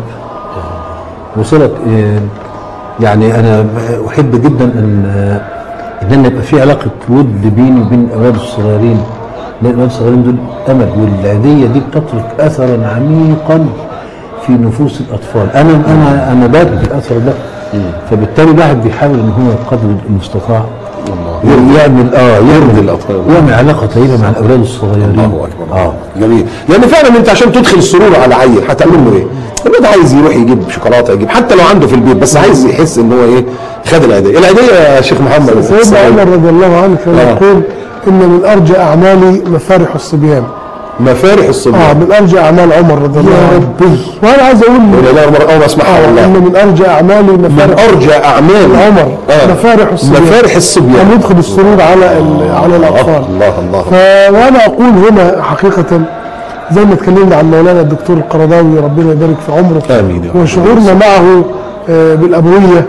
وصله آه، يعني انا احب جدا ان آه، ان أنا يبقى في علاقه ود بيني وبين الاولاد الصغيرين لان الاولاد الصغيرين دول امل والعيديه دي بتترك اثرا عميقا في نفوس الاطفال انا انا انا باكل الاثر ده فبالتالي الواحد بيحاول ان هو قدر المستطاع يعمل اه يعمل الأطفال. يعمل علاقه طيبه مع الاولاد الصغيرين الله اكبر اه جميل لان فعلا انت عشان تدخل السرور على عيل هتعمل له ايه؟ الواد عايز يروح يجيب شوكولاته يجيب حتى لو عنده في البيت بس عايز يحس ان هو ايه خد العيديه العيديه يا شيخ محمد سيدنا عمر رضي الله عنه كان آه. يقول ان من ارجى اعمالي مفارح الصبيان مفارح اه الصبيان من ارجى اعمال عمر رضي الله عنه وانا عايز اقول لا لا اول ما اسمعها آه، والله ان من ارجى اعمالي من مفارح ارجى اعمال عمر آه. مفارح الصبيان مفارح الصبيان ان يدخل السرور على ال- على الاطفال الله الله ف- وانا اقول هنا حقيقه زي ما اتكلمنا عن مولانا الدكتور القرضاوي ربنا يبارك في عمره آمين يا رب. وشعورنا معه آه، بالابويه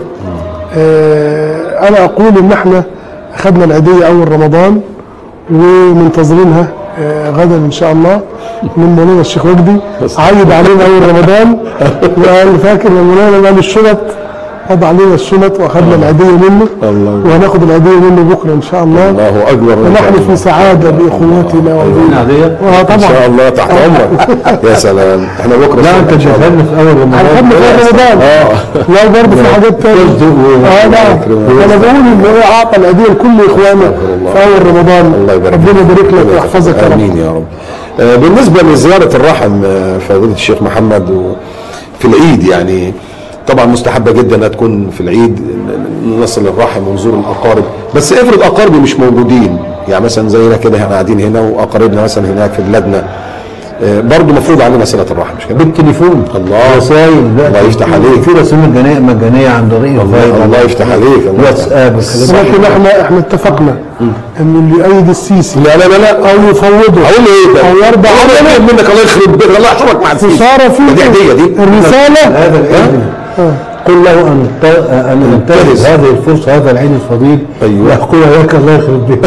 آه، انا اقول ان احنا اخذنا العيديه اول رمضان ومنتظرينها آه، غدا ان شاء الله من مولانا الشيخ وجدي عيد علينا اول رمضان وقال فاكر يا مولانا قال الشنط وضع علينا الشنط واخذنا العيديه منه الله. وهناخد العيديه منه بكره ان شاء الله الله اكبر ونحن في سعاده باخواتنا وبنا عاديه آه ان شاء طبعا الله تحت امرك يا سلام احنا بكره لا الصبح انت إن شاء الله. جهزنا في اول رمضان هنحب في رمضان اه لا برضه في حاجات تانية اه لا انا بقول ان هو اعطى العيديه لكل اخوانه في اول رمضان الله يبارك ربنا يبارك لك ويحفظك يا رب امين يا رب آه، بالنسبه لزياره الرحم آه، فضيله الشيخ محمد و- في العيد يعني طبعا مستحبه جدا انها تكون في العيد ن- نصل الرحم ونزور الاقارب بس افرض اقاربي مش موجودين يعني مثلا زينا كده احنا قاعدين هنا واقاربنا مثلا هناك في بلادنا آه، برضه مفروض علينا صله الرحم مش كده؟ بالتليفون الله. رسائل الله يفتح عليك. في رسائل مجانيه مجانيه عن طريق الله, الله يفتح عليك الله واتساب الحاجات دي. ولكن احنا احنا اتفقنا ان اللي يؤيد السيسي لا لا لا لا او يفوضه اقول له ايه ده؟ او يرضى الله عنه يرضى منك الله يخرب بيتك الله يحفظك مع السيسي صار في دي هديه دي الرساله هذا العيد قل له ان ت- ان انتهز هذه الفرصه هذا العيد الفضيل أيوة. يحكم لك الله يخرب بيتك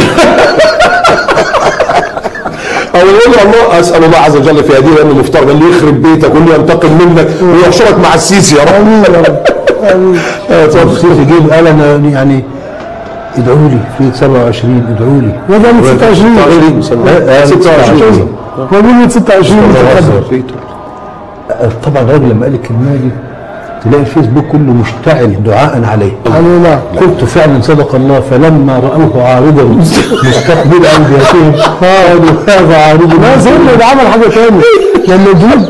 او يقول له الله اسال الله عز وجل في هذه لانه مفترض ان يخرب بيتك واللي ينتقم منك ويحشرك مع السيسي يا رب امين يا رب امين السيسي جه قال انا يعني ادعوا لي في 27 ادعوا لي وده من 26 26 هو مين من 26 متقدم طبعا الراجل لما قال الكلمه دي تلاقي الفيسبوك كله مشتعل دعاء عليه يعني نعم قلت فعلا صدق الله فلما رأوه عارضا مستقبل أوديتهم قالوا هذا عارض لا سيدنا ده عمل حاجه ثانيه لما الجنود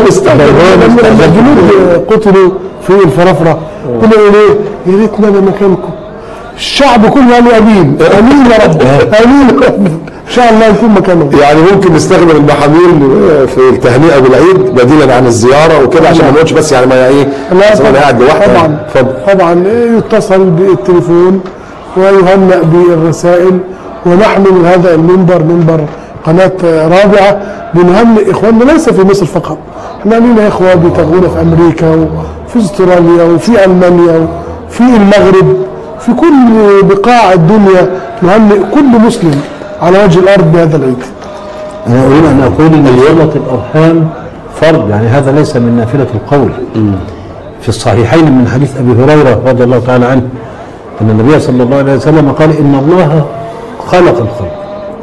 لما لما الجنود قتلوا في الفرافره قلنا ايه يا ريتنا انا مكانكم الشعب كله قال امين امين يا رب امين يا رب ان شاء الله نكون مكانهم يعني ممكن نستخدم المحامين في التهنئه بالعيد بديلا عن الزياره وكده عشان ما نقولش بس يعني ما ايه لا أصل انا قاعد لوحدي طبعا اتفضل طبعا يتصل بالتليفون ويهنأ بالرسائل ونحن من هذا المنبر منبر قناة رابعة بنهنئ إخواننا ليس في مصر فقط احنا لنا إخوة بيتابعونا في أمريكا وفي أستراليا وفي ألمانيا وفي المغرب في كل بقاع الدنيا نهنئ كل مسلم على وجه الأرض بهذا العيد أنا أريد أن أقول أن صلة الأرحام فرض يعني هذا ليس من نافلة القول في الصحيحين من حديث أبي هريرة رضي الله تعالى عنه أن النبي صلى الله عليه وسلم قال إن الله خلق الخلق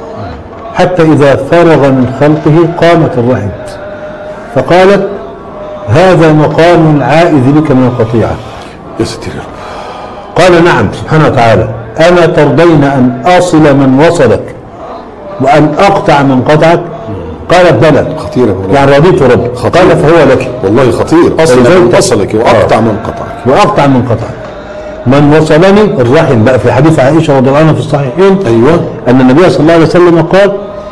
حتى إذا فرغ من خلقه قامت الرحم فقالت هذا مقام العائذ بك من القطيعة يا ستير يا رب قال نعم سبحانه وتعالى أما ترضين أن أصل من وصلك وأن أقطع من قطعك قالت بلى خطيرة والله. يعني رضيت رب قال فهو لك والله خطير اصل ولذلك- من اصلك واقطع من قطعك وأقطع من قطعك من وصلني الرحم بقى في حديث عائشة رضي الله عنها في الصحيحين ايوه أن النبي صلى الله عليه وسلم قال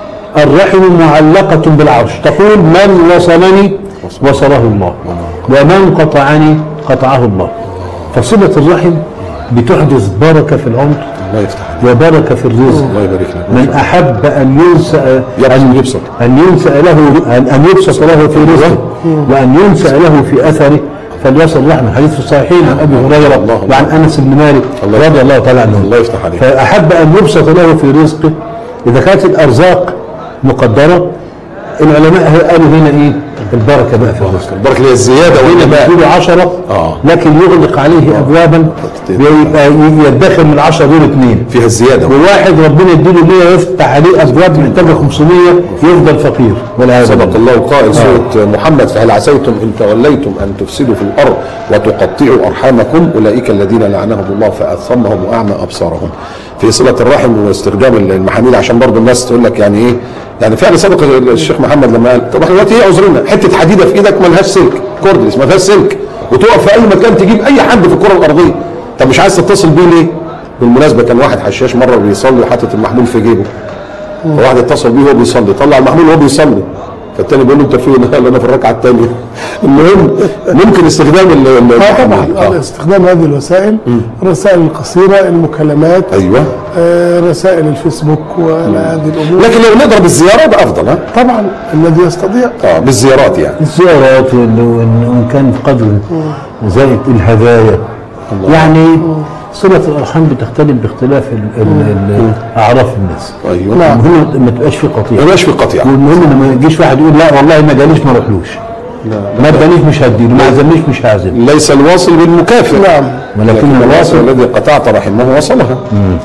الرحم معلقة بالعرش تقول من وصلني وصله الله ومن قطعني قطعه الله فصلة الرحم بتحدث بركة في العمر الله يفتح عليك وبركة في الرزق الله يبارك لك من أحب أن ينسأ يبسط- أن يبسط. أن ينسأ له أن أن يبسط له في رزقه وأن ينسأ له في أثره فليصل رحمه حديث في الصحيحين عن أبي هريرة الله. وعن أنس بن مالك الله. رضي الله تعالى عنه الله يفتح عليك فأحب أن يبسط له في رزقه إذا كانت الأرزاق مقدرة العلماء قالوا هنا إيه البركة بقى في الرزق البركه اللي هي الزياده وهنا بقى يديله عشرة آه. لكن يغلق عليه أبوابا يبقى يدخر من العشرة دول اثنين فيها الزياده وواحد ربنا يديله 100 يفتح عليه ابواب محتاجه 500 يفضل فقير والعياذ صدق بالله الله قائل سورة محمد فهل عسيتم إن توليتم أن تفسدوا في الأرض وتقطعوا أرحامكم أولئك الذين لعنهم الله فأثمهم وأعمى أبصارهم في صلة الرحم واستخدام المحاميل عشان برضو الناس تقول لك يعني إيه يعني فعلا صدق الشيخ محمد لما قال طب احنا دلوقتي ايه عذرنا حته حديده في ايدك ملهاش سلك كوردلس ما فيهاش سلك وتقف في اي مكان تجيب اي حد في الكره الارضيه طب مش عايز تتصل بيه ليه؟ بالمناسبه كان واحد حشاش مره بيصلي وحاطط المحمول في جيبه فواحد اتصل بيه وهو بيصلي طلع المحمول وهو بيصلي فالتاني بيقول له انت فين؟ قال انا في الركعه الثانيه المهم ممكن استخدام ال- ال- اه طبعا المحمول. آه. استخدام هذه الوسائل الرسائل القصيرة المكالمات ايوه آه رسائل الفيسبوك وهذه الأمور لكن لو نقدر بالزياره يبقى افضل ها؟ طبعا الذي يستطيع اه بالزيارات يعني الزيارات وإن- وإن وإن كان قدر زائد الهدايا يعني صلة الأرحام بتختلف باختلاف ال- ال- ال- أعراف الناس ايوه نعم. المهم ما تبقاش في ما قطيع يبقاش في قطيعه والمهم ان ما يجيش واحد يقول لا والله ما جاليش ما اروحلوش ما ادانيش مش هديله ما عزمنيش مش هعزم ليس الواصل بالمكافئ نعم ولكن الواصل الواصل الذي قطعت رحمه وصلها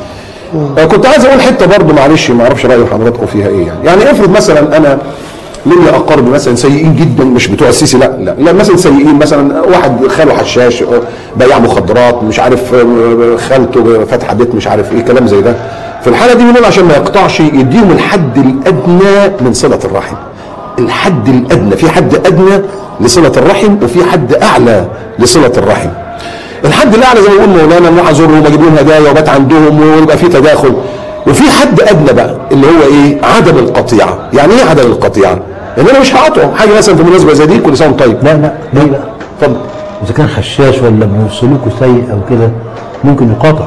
آه، كنت عايز اقول حته برضه معلش ما اعرفش راي حضراتكم فيها ايه يعني يعني افرض مثلا انا ليا اقارب مثلا سيئين جدا مش بتوع السيسي لا لا لا مثلا سيئين مثلا واحد خاله حشاش آه، بياع مخدرات مش عارف آه، خالته فاتحه بيت مش عارف ايه كلام زي ده في الحاله دي بنقول عشان ما يقطعش يديهم الحد الادنى من صله الرحم الحد الادنى في حد ادنى لصله الرحم وفي حد اعلى لصله الرحم الحد الاعلى زي ما بيقول مولانا نروح ازورهم واجيب لهم هدايا وبات عندهم ويبقى في تداخل وفي حد ادنى بقى اللي هو ايه عدم القطيعه يعني ايه عدم القطيعه ان انا مش هقاطعه حاجه مثلا في مناسبه زي دي كل سنه وأنت طيب لا لا ليه لا اتفضل اذا كان حشاش ولا سلوكه سيء او كده ممكن يقاطع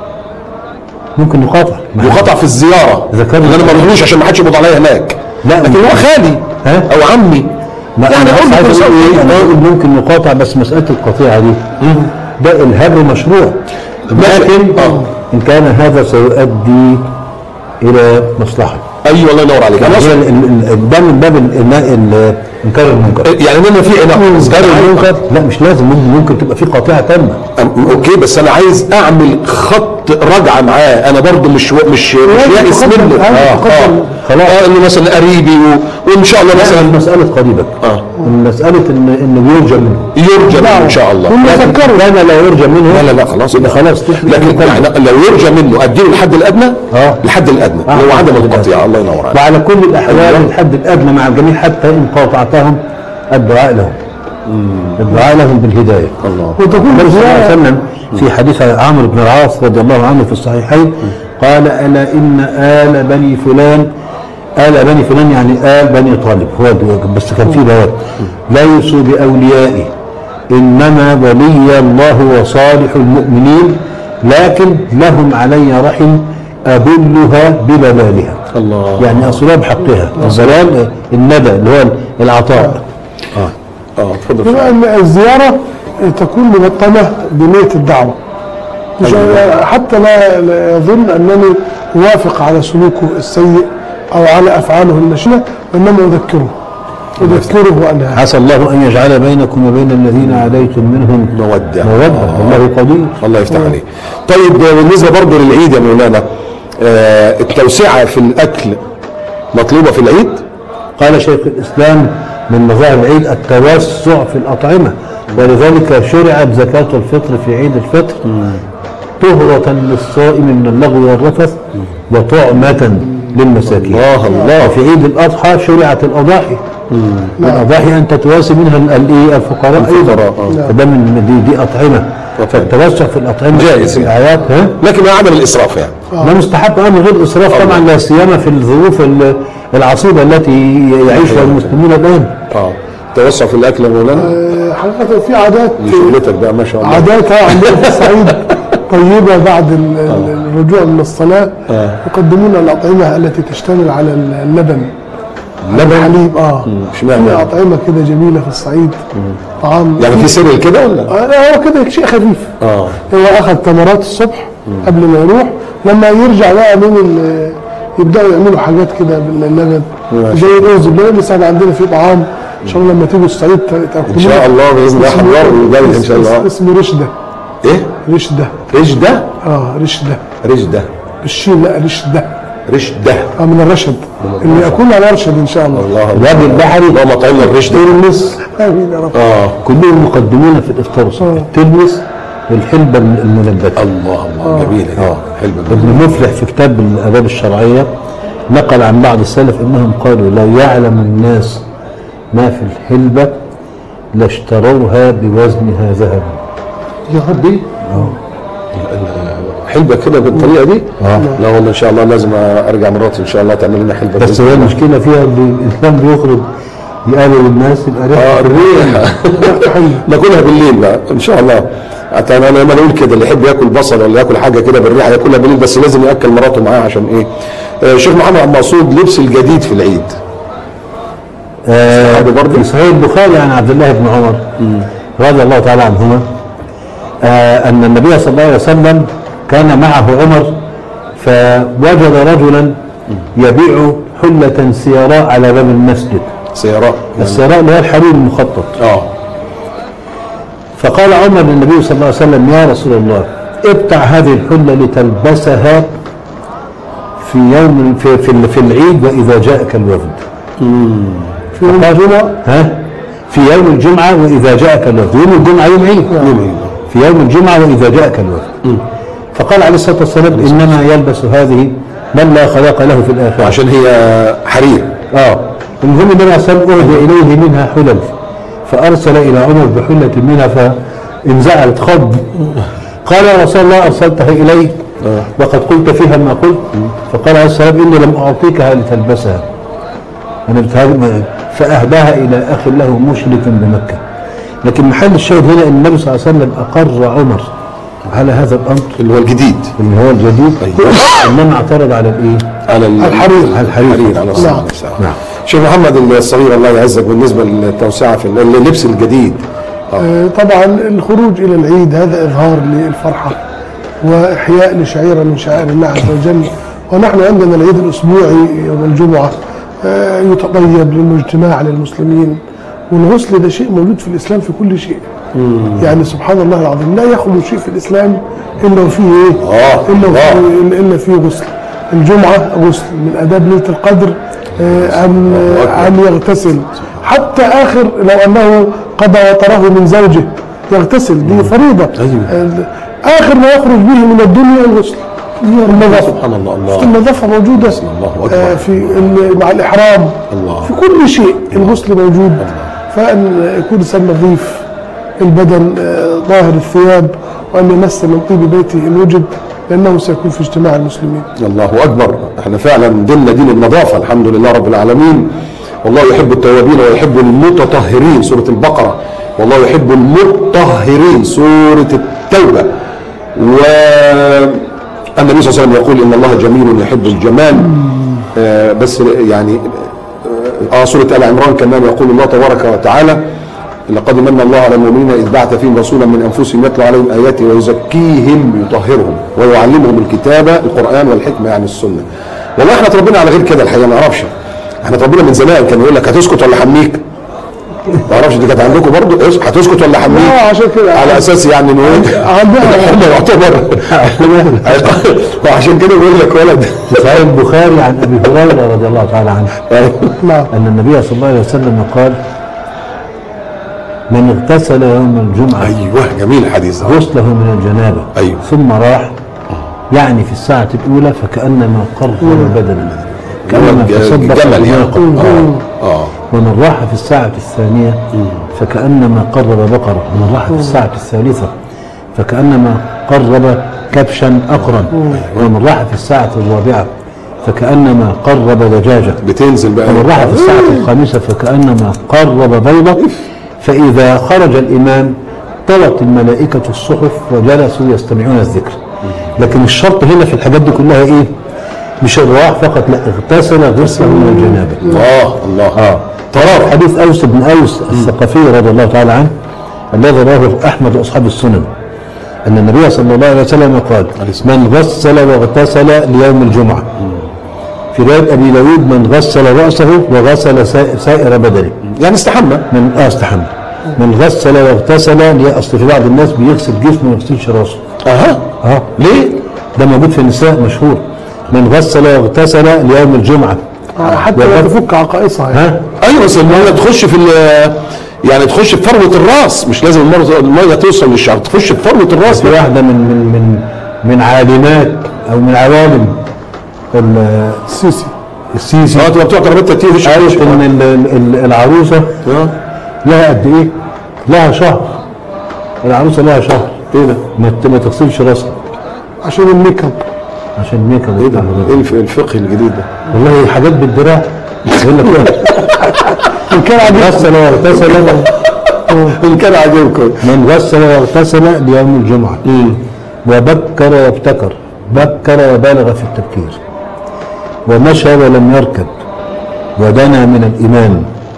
ممكن يقاطع ما- يقاطع في الزياره إذا كان- ان انا ما اروحلوش عشان ما حدش يقبض عليا هناك لا، لكن هو خالي ها؟ او عمي لا يعني انا اقول بس له عايز كل سنه اقول ايه وأنت انا طيب. اقول ممكن يقاطع بس مساله القطيعه دي ده الهب مشروع ماشي. لكن آه. ان كان هذا سيؤدي الى مصلحه ايوه الله ينور عليك يعني أنا هي أقصد- ال- ال- ده من باب ال- ال- ال- انكار المنكر يعني انما في علاقه انكار المنكر لا مش لازم ممكن, ممكن تبقى في قاطعه تامه أم- اوكي بس انا عايز اعمل خط رجعه معاه انا برضو مش و- مش مش يائس تقدم- منه أيوة، اه تقدم. اه خلاص اه انه مثلا قريبي و... وان شاء الله مثلا مثلا مساله قريبك آه. مساله ان انه يرجى منه يرجى منه ان شاء الله هم لكن فكروا كان لا يرجى منه لا لا لا خلاص يبقى خلاص تحمل لكن المكلف. يعني لو يرجى منه اديله الحد الادنى آه. الحد الادنى آه. اللي هو عدم القطيعه الله ينور عليك وعلى كل الاحوال الحد الادنى مع الجميع حتى ان قاطعتهم الدعاء لهم الدعاء لهم بالهدايه الله وتكون النبي صلى الله عليه الزيارة وسلم في حديث عمرو بن العاص رضي الله عنه في الصحيحين قال الا ان ال بني فلان آل بني فلان يعني آل بني طالب هو ده، بس كان في بيان ليسوا بأوليائي إنما ولي الله وصالح المؤمنين لكن لهم علي رحم أبلها ببلالها الله يعني أصلها بحقها البلال الندى اللي هو العطاء اه اتفضل يبقى إن الزيارة تكون مبطنة بنية الدعوة مش حتى لا لا يظن أنني أوافق على سلوكه السيء أو على أفعاله النشنة وإنما أذكره أذكره أنها عسى الله أن يجعل بينكم وبين الذين عاديتم منهم مودة مودة والله قدير الله يفتح عليك طيب آه، بالنسبه برضه للعيد يا مولانا آه التوسعه في الاكل مطلوبه في العيد قال شيخ الإسلام من مظاهر العيد التوسع في الأطعمة ولذلك شرعت زكاة الفطر في عيد الفطر طهرة للصائم من اللغو والرفث وطعمة للمساكين الله الله. وفي عيد الأضحى شرعت الأضاحي الأضاحي أنت تواسي منها ال- الإيه الفقراء الفقراء، أيضا فده من دي, دي أطعمة فالتوسع في الأطعمة جائز في يعني. الآيات ها لكن مع عدم الاسراف يعني لا مستحب أمر غير إسراف طبعا لا سيما في الظروف ال- العصيبة التي يعيشها المسلمون الآن اه توسع في الاكل يا مولانا آه، حقيقة في عادات دي شغلتك بقى ما شاء الله عادات عندنا في الصعيد طيبة بعد ال- ال- الرجوع من الصلاة يقدمون الأطعمة التي تشتمل على اللبن اللبن؟ الحليب اه اشمعنى؟ في أطعمة كده جميلة في الصعيد طعام يعني في سر كده ولا آه، لا، هو كده شيء خفيف اه هو اخذ تمرات الصبح قبل ما يروح لما يرجع بقى من ال- يبداوا يعملوا حاجات كده باللبن ماشي. زي الرز اللبن لسه احنا عندنا فيه طعام ان شاء الله لما تيجوا الصعيد تا- تاكلوه ان شاء الله باذن الله اسمه- حضروا وجاي ان شاء الله اسمه رشده ايه رشده رشده اه رشده رشده بالشين لا رشده رشده اه من الرشد اللي ياكلها الارشد ان شاء الله الله الوادي البحري اللهم اطعمنا الرشد تلمس امين يا رب اه كلهم مقدمون في الافطار والسحور. التلمس والحلبة المنبتة الله الله جميله اه حلوه ابن مفلح في كتاب الآداب الشرعية نقل عن بعض السلف انهم قالوا لو يعلم الناس ما في الحلبة لاشتروها بوزنها ذهبا يا ربي حلبة كده بالطريقة دي؟ آه. لا والله إن شاء الله لازم أرجع مراتي إن شاء الله تعمل لنا حلبة بس بإذن هي الله. المشكلة فيها ان الإسلام بيخرج يقابل الناس يبقى اه ريحة الريح ناكلها بالليل بقى ان شاء الله حتى انا لما نقول كده اللي يحب ياكل بصل ولا ياكل حاجه كده بالريحه ياكلها بالليل بس لازم ياكل مراته معاه عشان ايه؟ آه شيخ محمد عبد المقصود لبس الجديد في العيد آه هذا برضه؟ في صحيح البخاري عن عبد الله بن عمر رضي الله تعالى عنهما آه أن النبي صلى الله عليه وسلم كان معه عمر فوجد رجلا يبيع حلة سيراء على باب المسجد سيراء السيراء اللي هو الحرير المخطط اه فقال عمر للنبي صلى الله عليه وسلم يا رسول الله ابتع هذه الحلة لتلبسها في يوم في في, في العيد وإذا جاءك الوفد في يوم الجمعه ها في يوم الجمعة وإذا جاءك الوفد يوم الجمعة يوم عيد في يوم الجمعة وإذا جاءك الوفد فقال عليه الصلاة والسلام إنما يلبس هذه من لا خلاق له في الآخرة عشان هي حرير اه المهم النبي عليه الصلاة والسلام أهدي إليه منها حلل فأرسل إلى عمر بحلة منها فانزعلت خض قال يا رسول الله أرسلتها إلي وقد قلت فيها ما قلت فقال عليه الصلاة والسلام إني لم أعطيكها لتلبسها أنا بتهاجم فأهداها إلى أخ له مشرك بمكة لكن محل الشاهد هنا أن النبي صلى الله عليه وسلم أقر عمر على هذا الأمر اللي هو الجديد اللي هو الجديد إنما اعترض على الإيه؟ على ال- الحرير. على الحرير على الصلاة نعم. والسلام. نعم. شيخ محمد الصغير الله يعزك بالنسبه للتوسعه في اللبس الجديد آه، طبعا الخروج الى العيد هذا اظهار للفرحه واحياء لشعيره من شعائر الله عز وجل ونحن عندنا العيد الأسبوعي يوم الجمعة آه، يتطيب لأنه اجتماع للمسلمين والغسل ده شيء موجود في الإسلام في كل شيء يعني سبحان الله العظيم لا يخلو شيء في الإسلام إلا وفيه إيه؟ آه، إلا آه. وفيه إلا فيه غسل الجمعة غسل من آداب ليلة القدر آه، أن الله أكبر. أن يغتسل حتى آخر لو أنه قضى وطره من زوجه يغتسل دي فريضة آه، آخر ما يخرج به من الدنيا الغسل النظافة سبحان الله الله النظافة موجودة الله أكبر. آه، في ال- مع الإحرام الله. في كل شيء الغسل موجود فأن يكون الإنسان نظيف البدن آه، ظاهر الثياب وأن يمس من طيب بيته إن وجد لأنه سيكون في اجتماع المسلمين الله اكبر احنا فعلا ديننا دين النظافه الحمد لله رب العالمين والله يحب التوابين ويحب المتطهرين سوره البقره والله يحب المطهرين سوره التوبه والنبي صلى الله عليه وسلم يقول ان الله جميل يحب الجمال آه بس يعني اه آه، سوره ال عمران كمان يقول الله تبارك وتعالى لقد من الله على المؤمنين اذ بعث فيهم رسولا من انفسهم يتلو عليهم اياته ويزكيهم يطهرهم ويعلمهم الكتاب القران والحكمه يعني السنه. والله احنا اتربينا على غير كده الحقيقه ما اعرفش. احنا اتربينا من زمان كان يقول لك هتسكت ولا حميك؟ ما اعرفش دي كانت عندكم برضه إيش؟ هتسكت ولا حميك؟ اه عشان كده على اساس يعني انه ايه؟ عندنا هم يعتبر وعشان كده بيقول لك ولد في صحيح البخاري عن ابي هريره رضي الله تعالى عنه نعم ان النبي صلى الله عليه وسلم قال من اغتسل يوم الجمعه ايوه جميل الحديث ده غسله من الجنابه أيوه. ثم راح يعني في الساعه الاولى فكانما قرب بدنا كانما تصدق جمل يعني بناقه اه اه ومن راح في الساعة الثانية فكأنما قرب بقرة ومن راح في الساعة الثالثة فكأنما قرب كبشا أقرا ومن راح في الساعة الرابعة فكأنما قرب دجاجة بتنزل بقى ومن راح في الساعة الخامسة فكأنما قرب بيضة فإذا خرج الإمام طوت الملائكة الصحف وجلسوا يستمعون الذكر لكن الشرط هنا في الحاجات دي كلها إيه؟ مش الرواح فقط لا اغتسل غسلا من الجنابة الله الله اه ترى حديث اوس بن اوس الثقفي رضي الله تعالى عنه الذي رواه احمد واصحاب السنن ان النبي صلى الله عليه وسلم قال من غسل واغتسل ليوم الجمعه في روايه ابي داود من غسل راسه وغسل سا- سائر بدنه يعني استحمى من اه استحمى من غسل واغتسل ليه اصل في بعض الناس بيغسل جسمه وما يغسلش راسه اها اه ليه؟ ده موجود في النساء مشهور من غسل واغتسل ليوم الجمعه آه، حتى لا تفك عقائصها يعني. ها ايوه بس الميه تخش في ال- يعني تخش في فروه الراس مش لازم المرة- الميه توصل للشعر تخش في فروه الراس في واحدة من من من من عالمات أو من عوالم ال- السيسي السيسي اه تبقى بتوع كهرباء تي مش عارف إن ال- ال- ال- العروسة اه لها قد إيه؟ لها شهر العروسة لها شهر ايه ده؟ ما ت- ما تغسلش راسها عشان الميك اب عشان الميك اب ايه ده؟ وبتاع ايه الف- الفقه الجديد ده؟ والله حاجات بالدراع يقول لك إيه؟ ان كان عجيب غسل واغتسل ان كان عاجبكم من غسل واغتسل ليوم الجمعة وبكر وابتكر بكر وبالغ في التبكير ومشى ولم يركب ودنا من الإمام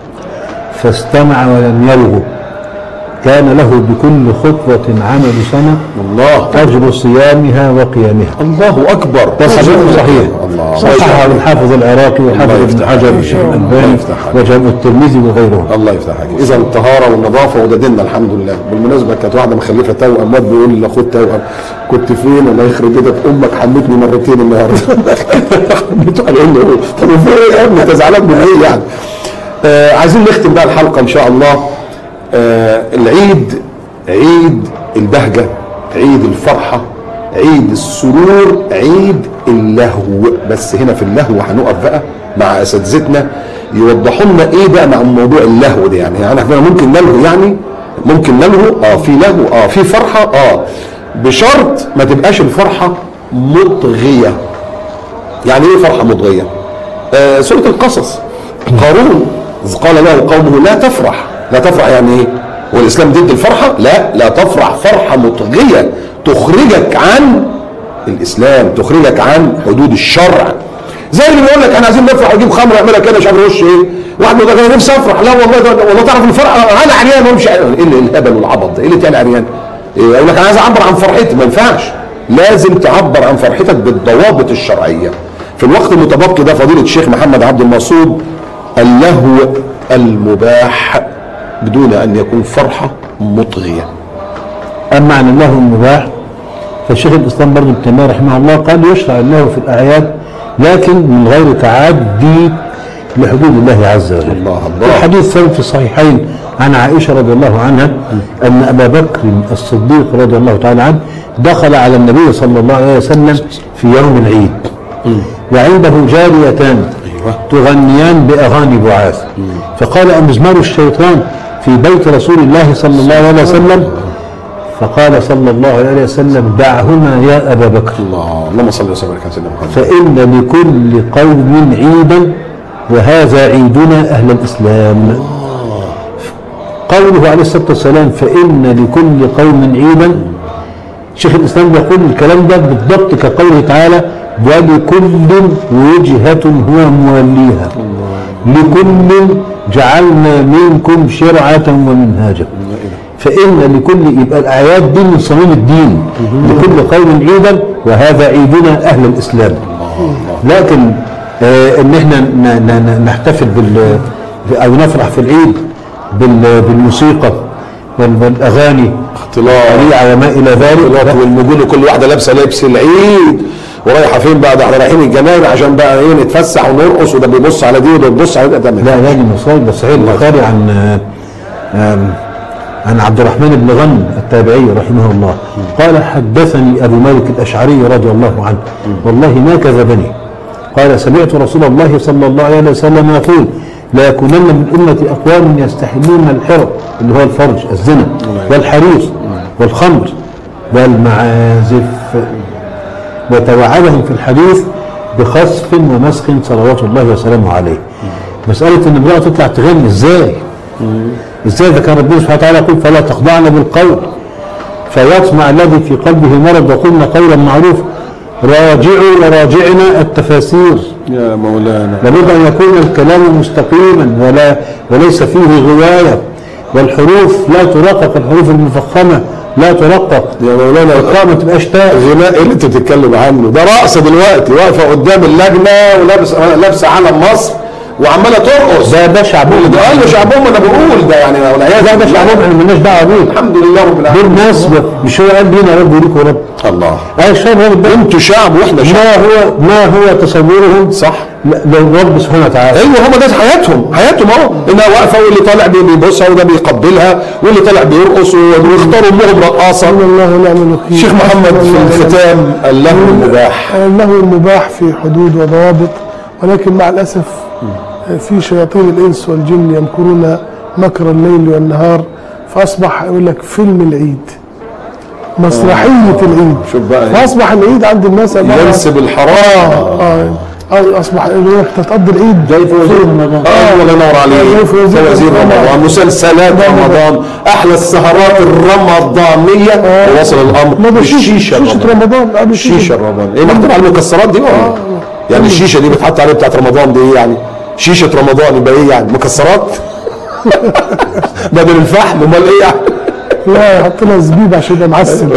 فاستمع ولم يلغو كان له بكل خطوة عمل سنة الله أجر صيامها وقيامها الله اكبر ده حديث صحيح الله صححه الحافظ العراقي والحافظ ابن يفتح حجر عليك. والشيخ الله الألباني يفتح عليك. وجامع الترمذي وغيرهم الله يفتح عليك اذا الطهاره والنظافه وده ديننا الحمد لله بالمناسبه كانت واحده مخلفه توأم واد بيقول لي لاخوه توأم كنت فين الله يخرب بيتك امك حمتني مرتين النهارده حمته قال له طب فين يا ابني انت زعلان من ايه يعني آه عايزين نختم بقى الحلقه ان شاء الله آه العيد عيد البهجه عيد الفرحه عيد السرور عيد اللهو بس هنا في اللهو هنقف بقى مع اساتذتنا يوضحوا لنا ايه بقى مع موضوع اللهو ده يعني يعني احنا ممكن نلهو يعني ممكن نلهو اه في لهو اه في فرحه اه بشرط ما تبقاش الفرحه مطغيه يعني ايه فرحه مطغيه آه سوره القصص قارون إذ قال له قومه لا تفرح لا تفرح يعني ايه والاسلام ضد الفرحه لا لا تفرح فرحه مطغيه تخرجك عن الاسلام تخرجك عن حدود الشرع زي اللي بيقول لك احنا عايزين نفرح ونجيب خمر نعملها كده مش عارف يخش ايه واحد يقول لك انا نفسي افرح لا والله ده والله تعرف الفرحه انا عريان ومش عريان ايه اللي- الهبل والعبط ده ايه اللي تاني عريان إيه يقول لك انا عايز اعبر عن فرحتي ما ينفعش لازم تعبر عن فرحتك بالضوابط الشرعيه في الوقت المتبقي ده فضيلة الشيخ محمد عبد المقصود اللهو المباح بدون أن يكون فرحة مطغية اما عن الله المباح فالشيخ الاسلام برضه ابن تيميه رحمه الله قال يشرع الله في الاعياد لكن من غير تعدي لحدود الله عز وجل. الله الله. في حديث ثابت في الصحيحين عن عائشه رضي الله عنها ان ابا بكر الصديق رضي الله تعالى عنه دخل على النبي صلى الله عليه وسلم في يوم العيد وعنده جاريتان تغنيان باغاني بعاث فقال امزمار الشيطان في بيت رسول الله صلى الله عليه وسلم فقال صلى الله عليه وسلم دعهما يا ابا بكر الله اللهم صل وسلم على سيدنا محمد فإن لكل قوم عيدا وهذا عيدنا أهل الإسلام قوله عليه الصلاة والسلام فإن لكل قوم عيدا شيخ الإسلام يقول الكلام ده بالضبط كقوله تعالى ولكل وجهة هو موليها لكل جعلنا منكم شرعة ومنهاجا فإن لكل يبقى الأعياد دي من صميم الدين لكل قوم عيدا وهذا عيدنا أهل الإسلام لكن آه ان احنا ن- ن- ن- نحتفل بال او نفرح في العيد بال- بالموسيقى وال- والاغاني اختلاط الطريقه وما الى ذلك اختلاط والنجوم كل واحدة لابسة لبس العيد ورايحة فين بقى ده احنا رايحين الجناين عشان بقى ايه نتفسح ونرقص وده بيبص على دي وده بيبص على ده تمام لا لا دي مصايب صحيح البخاري عن آه، آم، عن عبد الرحمن بن غنم التابعي رحمه الله قال حدثني ابو مالك الاشعري رضي الله عنه والله ما كذبني قال سمعت رسول الله صلى الله عليه وسلم يقول لا يكونن من امتي اقوام يستحلون الحر اللي هو الفرج الزنا والحرير والخمر والمعازف وتوعدهم في الحديث بخسف ومسخ صلوات الله وسلامه عليه مسألة ان امرأة تطلع تغني ازاي ازاي اذا كان ربنا سبحانه وتعالى يقول فلا تخضعن بالقول فيطمع الذي في قلبه مرض وقلنا قولا معروفا راجعوا وراجعنا التفاسير يا مولانا لابد ان يكون الكلام مستقيما ولا وليس فيه غوايه والحروف لا ترقق الحروف المفخمه لا ترقق يا مولانا القاء ما تبقاش تاء غناء ايه اللي انت بتتكلم عنه ده رقصه دلوقتي واقفه قدام اللجنه ولابس لابسه علم مصر وعماله ترقص ده ده شعبهم ده قال له شعبهم انا بقول ده يعني والعياذ لا ده بالله. شعبهم احنا مالناش دعوه بيه الحمد لله رب دول العالمين ناس ب- مش هو قال لينا رب وليك ورب الله اه الشعب هو ده انتوا شعب واحنا شعب ما هو ما هو تصورهم صح للرب سبحانه وتعالى ايوه هم ده حياتهم حياتهم اهو انها واقفه واللي طالع بي- بيبوسها وده بيقبلها واللي طالع بيرقص ويختاروا امهم رقاصه سبحان الله ونعم الوكيل شيخ محمد في الختام اللهو المباح اللهو المباح في حدود وضوابط ولكن مع الأسف في شياطين الإنس والجن يمكرون مكر الليل والنهار فأصبح يقول لك فيلم العيد مسرحية العيد شوف بقى فأصبح العيد عند الناس عبارة ينسب الحرام آه آه أصبح يقول لك تتقضي العيد زي فوزير رمضان اه الله ينور عليك زي فوازير فوازير رمضان. رمضان مسلسلات رمضان احلى السهرات الرمضانيه ووصل الامر لا ده الشيشه شيشة الرمضان. رمضان قبل الشيشه الرمضان ايه محطوط على المكسرات دي ولا يعني الشيشه دي بتحط عليها بتاعت رمضان دي ايه يعني شيشه رمضان يبقى ايه يعني مكسرات بدل الفحم امال ايه يعني لا يحط لها زبيب عشان يبقى معسل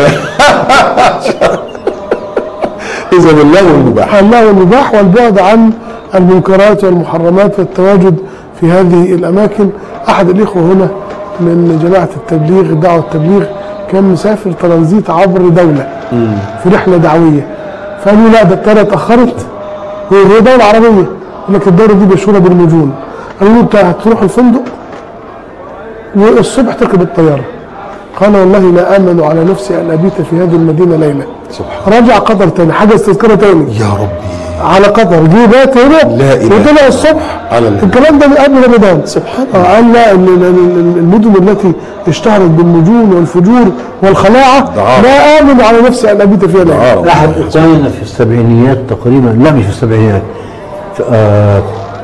اذا اللغو المباح الله المباح والبعد عن المنكرات والمحرمات والتواجد في هذه الأماكن أحد الإخوة هنا من جماعة التبليغ دعوة التبليغ كان مسافر ترانزيت عبر دولة في رحلة دعوية فقالوا لا ده الطيارة اتأخرت وهي دولة عربية يقول لك الدولة دي مشهورة بالمجون قالوا له أنت هتروح الفندق والصبح تركب الطيارة قال والله لا آمن على نفسي أن أبيت في هذه المدينة ليلة سبحان رجع قطر تاني حجز تذكرة تاني يا ربي على قطر جه بات هنا لا إله وطلع الصبح على الله. الكلام ده من قبل رمضان سبحان آه قال لا ال- ال- ال- المدن التي اشتهرت بالمجون والفجور والخلاعه ده عار. لا امن على نفسي ان ابيت فيها ليله عار. احد اخواننا في السبعينيات تقريبا لا مش في السبعينيات في, آه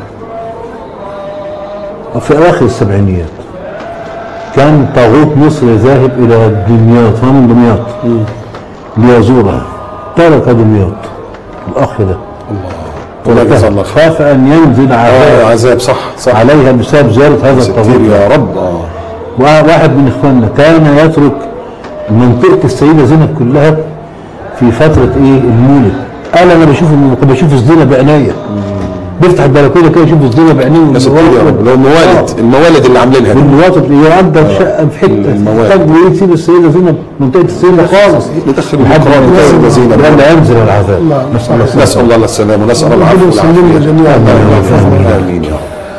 في اواخر السبعينيات كان طاغوت مصر ذاهب الى دمياط فمن دمياط ليزورها ترك دمياط الاخ ده الله يجزاه الله خير خاف ان ينزل آه، عذاب عذاب صح صح عليها بسبب زياره هذا ستير الطاغوت يا رب اه واحد من اخواننا كان يترك منطقه السيده زينب كلها في فتره ايه المولد انا انا بشوف كنت بشوف الزينه بعينيا بفتح البلكونه كده اشوف الزينه بعيني يا ستير يا رب اللي هو الموالد الموالد اللي عاملينها دي والمواطن يقدر شقه في حته المواد. تاخد يسيب السيده زينه منطقه السيده خالص ندخل لحد القرآن ما الكريم ينزل- الزينة. لما ينزل العذاب نسال الله السلامه نسأل الله السلامة ونسأل الله العفو ربنا يسلمنا والعافية جميعا آمين يا رب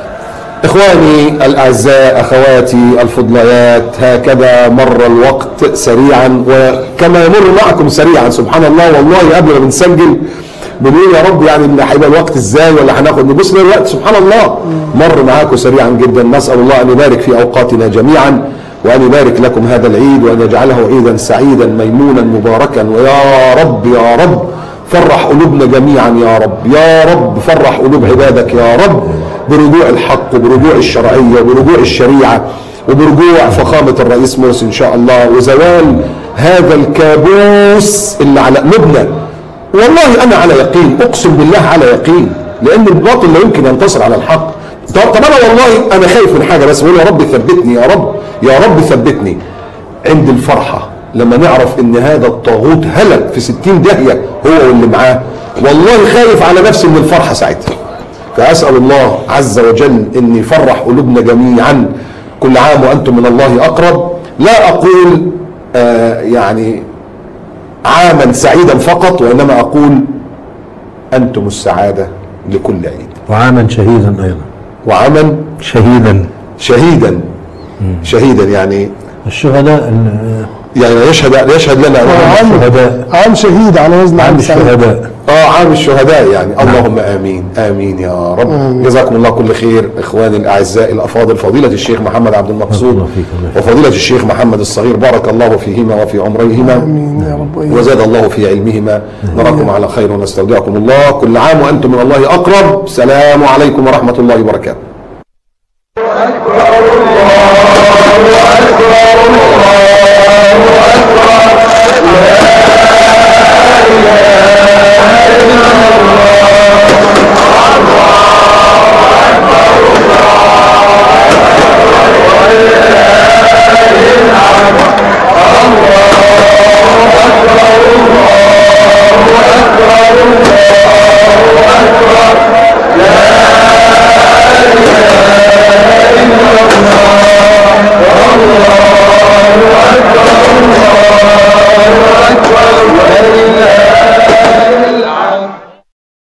إخواني الأعزاء أخواتي الفضليات هكذا مر الوقت سريعا وكما يمر معكم سريعا سبحان الله والله قبل ما بنسجل بنقول يا رب يعني إن هيبقى الوقت ازاي ولا هناخد نبص للوقت سبحان الله مر معاكم سريعا جدا نسأل الله أن يبارك في أوقاتنا جميعا وأن يبارك لكم هذا العيد وأن يجعله عيدا سعيدا ميمونا مباركا ويا رب يا رب فرح قلوبنا جميعا يا رب يا رب فرح قلوب عبادك يا رب برجوع الحق وبرجوع الشرعية وبرجوع الشريعة وبرجوع فخامة الرئيس مرسي إن شاء الله وزوال هذا الكابوس اللي على قلوبنا والله أنا على يقين أقسم بالله على يقين لأن الباطل لا يمكن ينتصر على الحق طب طب أنا والله أنا خايف من حاجة بس بقول يا رب ثبتني يا رب يا رب ثبتني عند الفرحة لما نعرف ان هذا الطاغوت هلك في ستين داهية هو واللي معاه والله خايف على نفسي من الفرحة ساعتها فأسأل الله عز وجل ان يفرح قلوبنا جميعا كل عام وأنتم من الله أقرب لا أقول آه يعني عاما سعيدا فقط وإنما أقول أنتم السعادة لكل عيد وعاما شهيدا ايضا وعاما شهيدا شهيدا شهيدا يعني الشهداء ال- يعني يشهد يشهد لنا عام الشهداء عام شهيد على وزن عام عام سعيد الشهداء اه عام الشهداء يعني اللهم امين امين يا رب جزاكم الله كل خير اخواني الاعزاء الافاضل فضيله الشيخ محمد عبد المقصود الله فيك، الله فيك. وفضيله الشيخ محمد الصغير بارك الله فيهما وفي عمريهما امين يا رب وإياك. وزاد الله في علمهما نراكم على خير ونستودعكم الله كل عام وانتم من الله اقرب سلام عليكم ورحمه الله وبركاته الله أكبر الله أكبر لا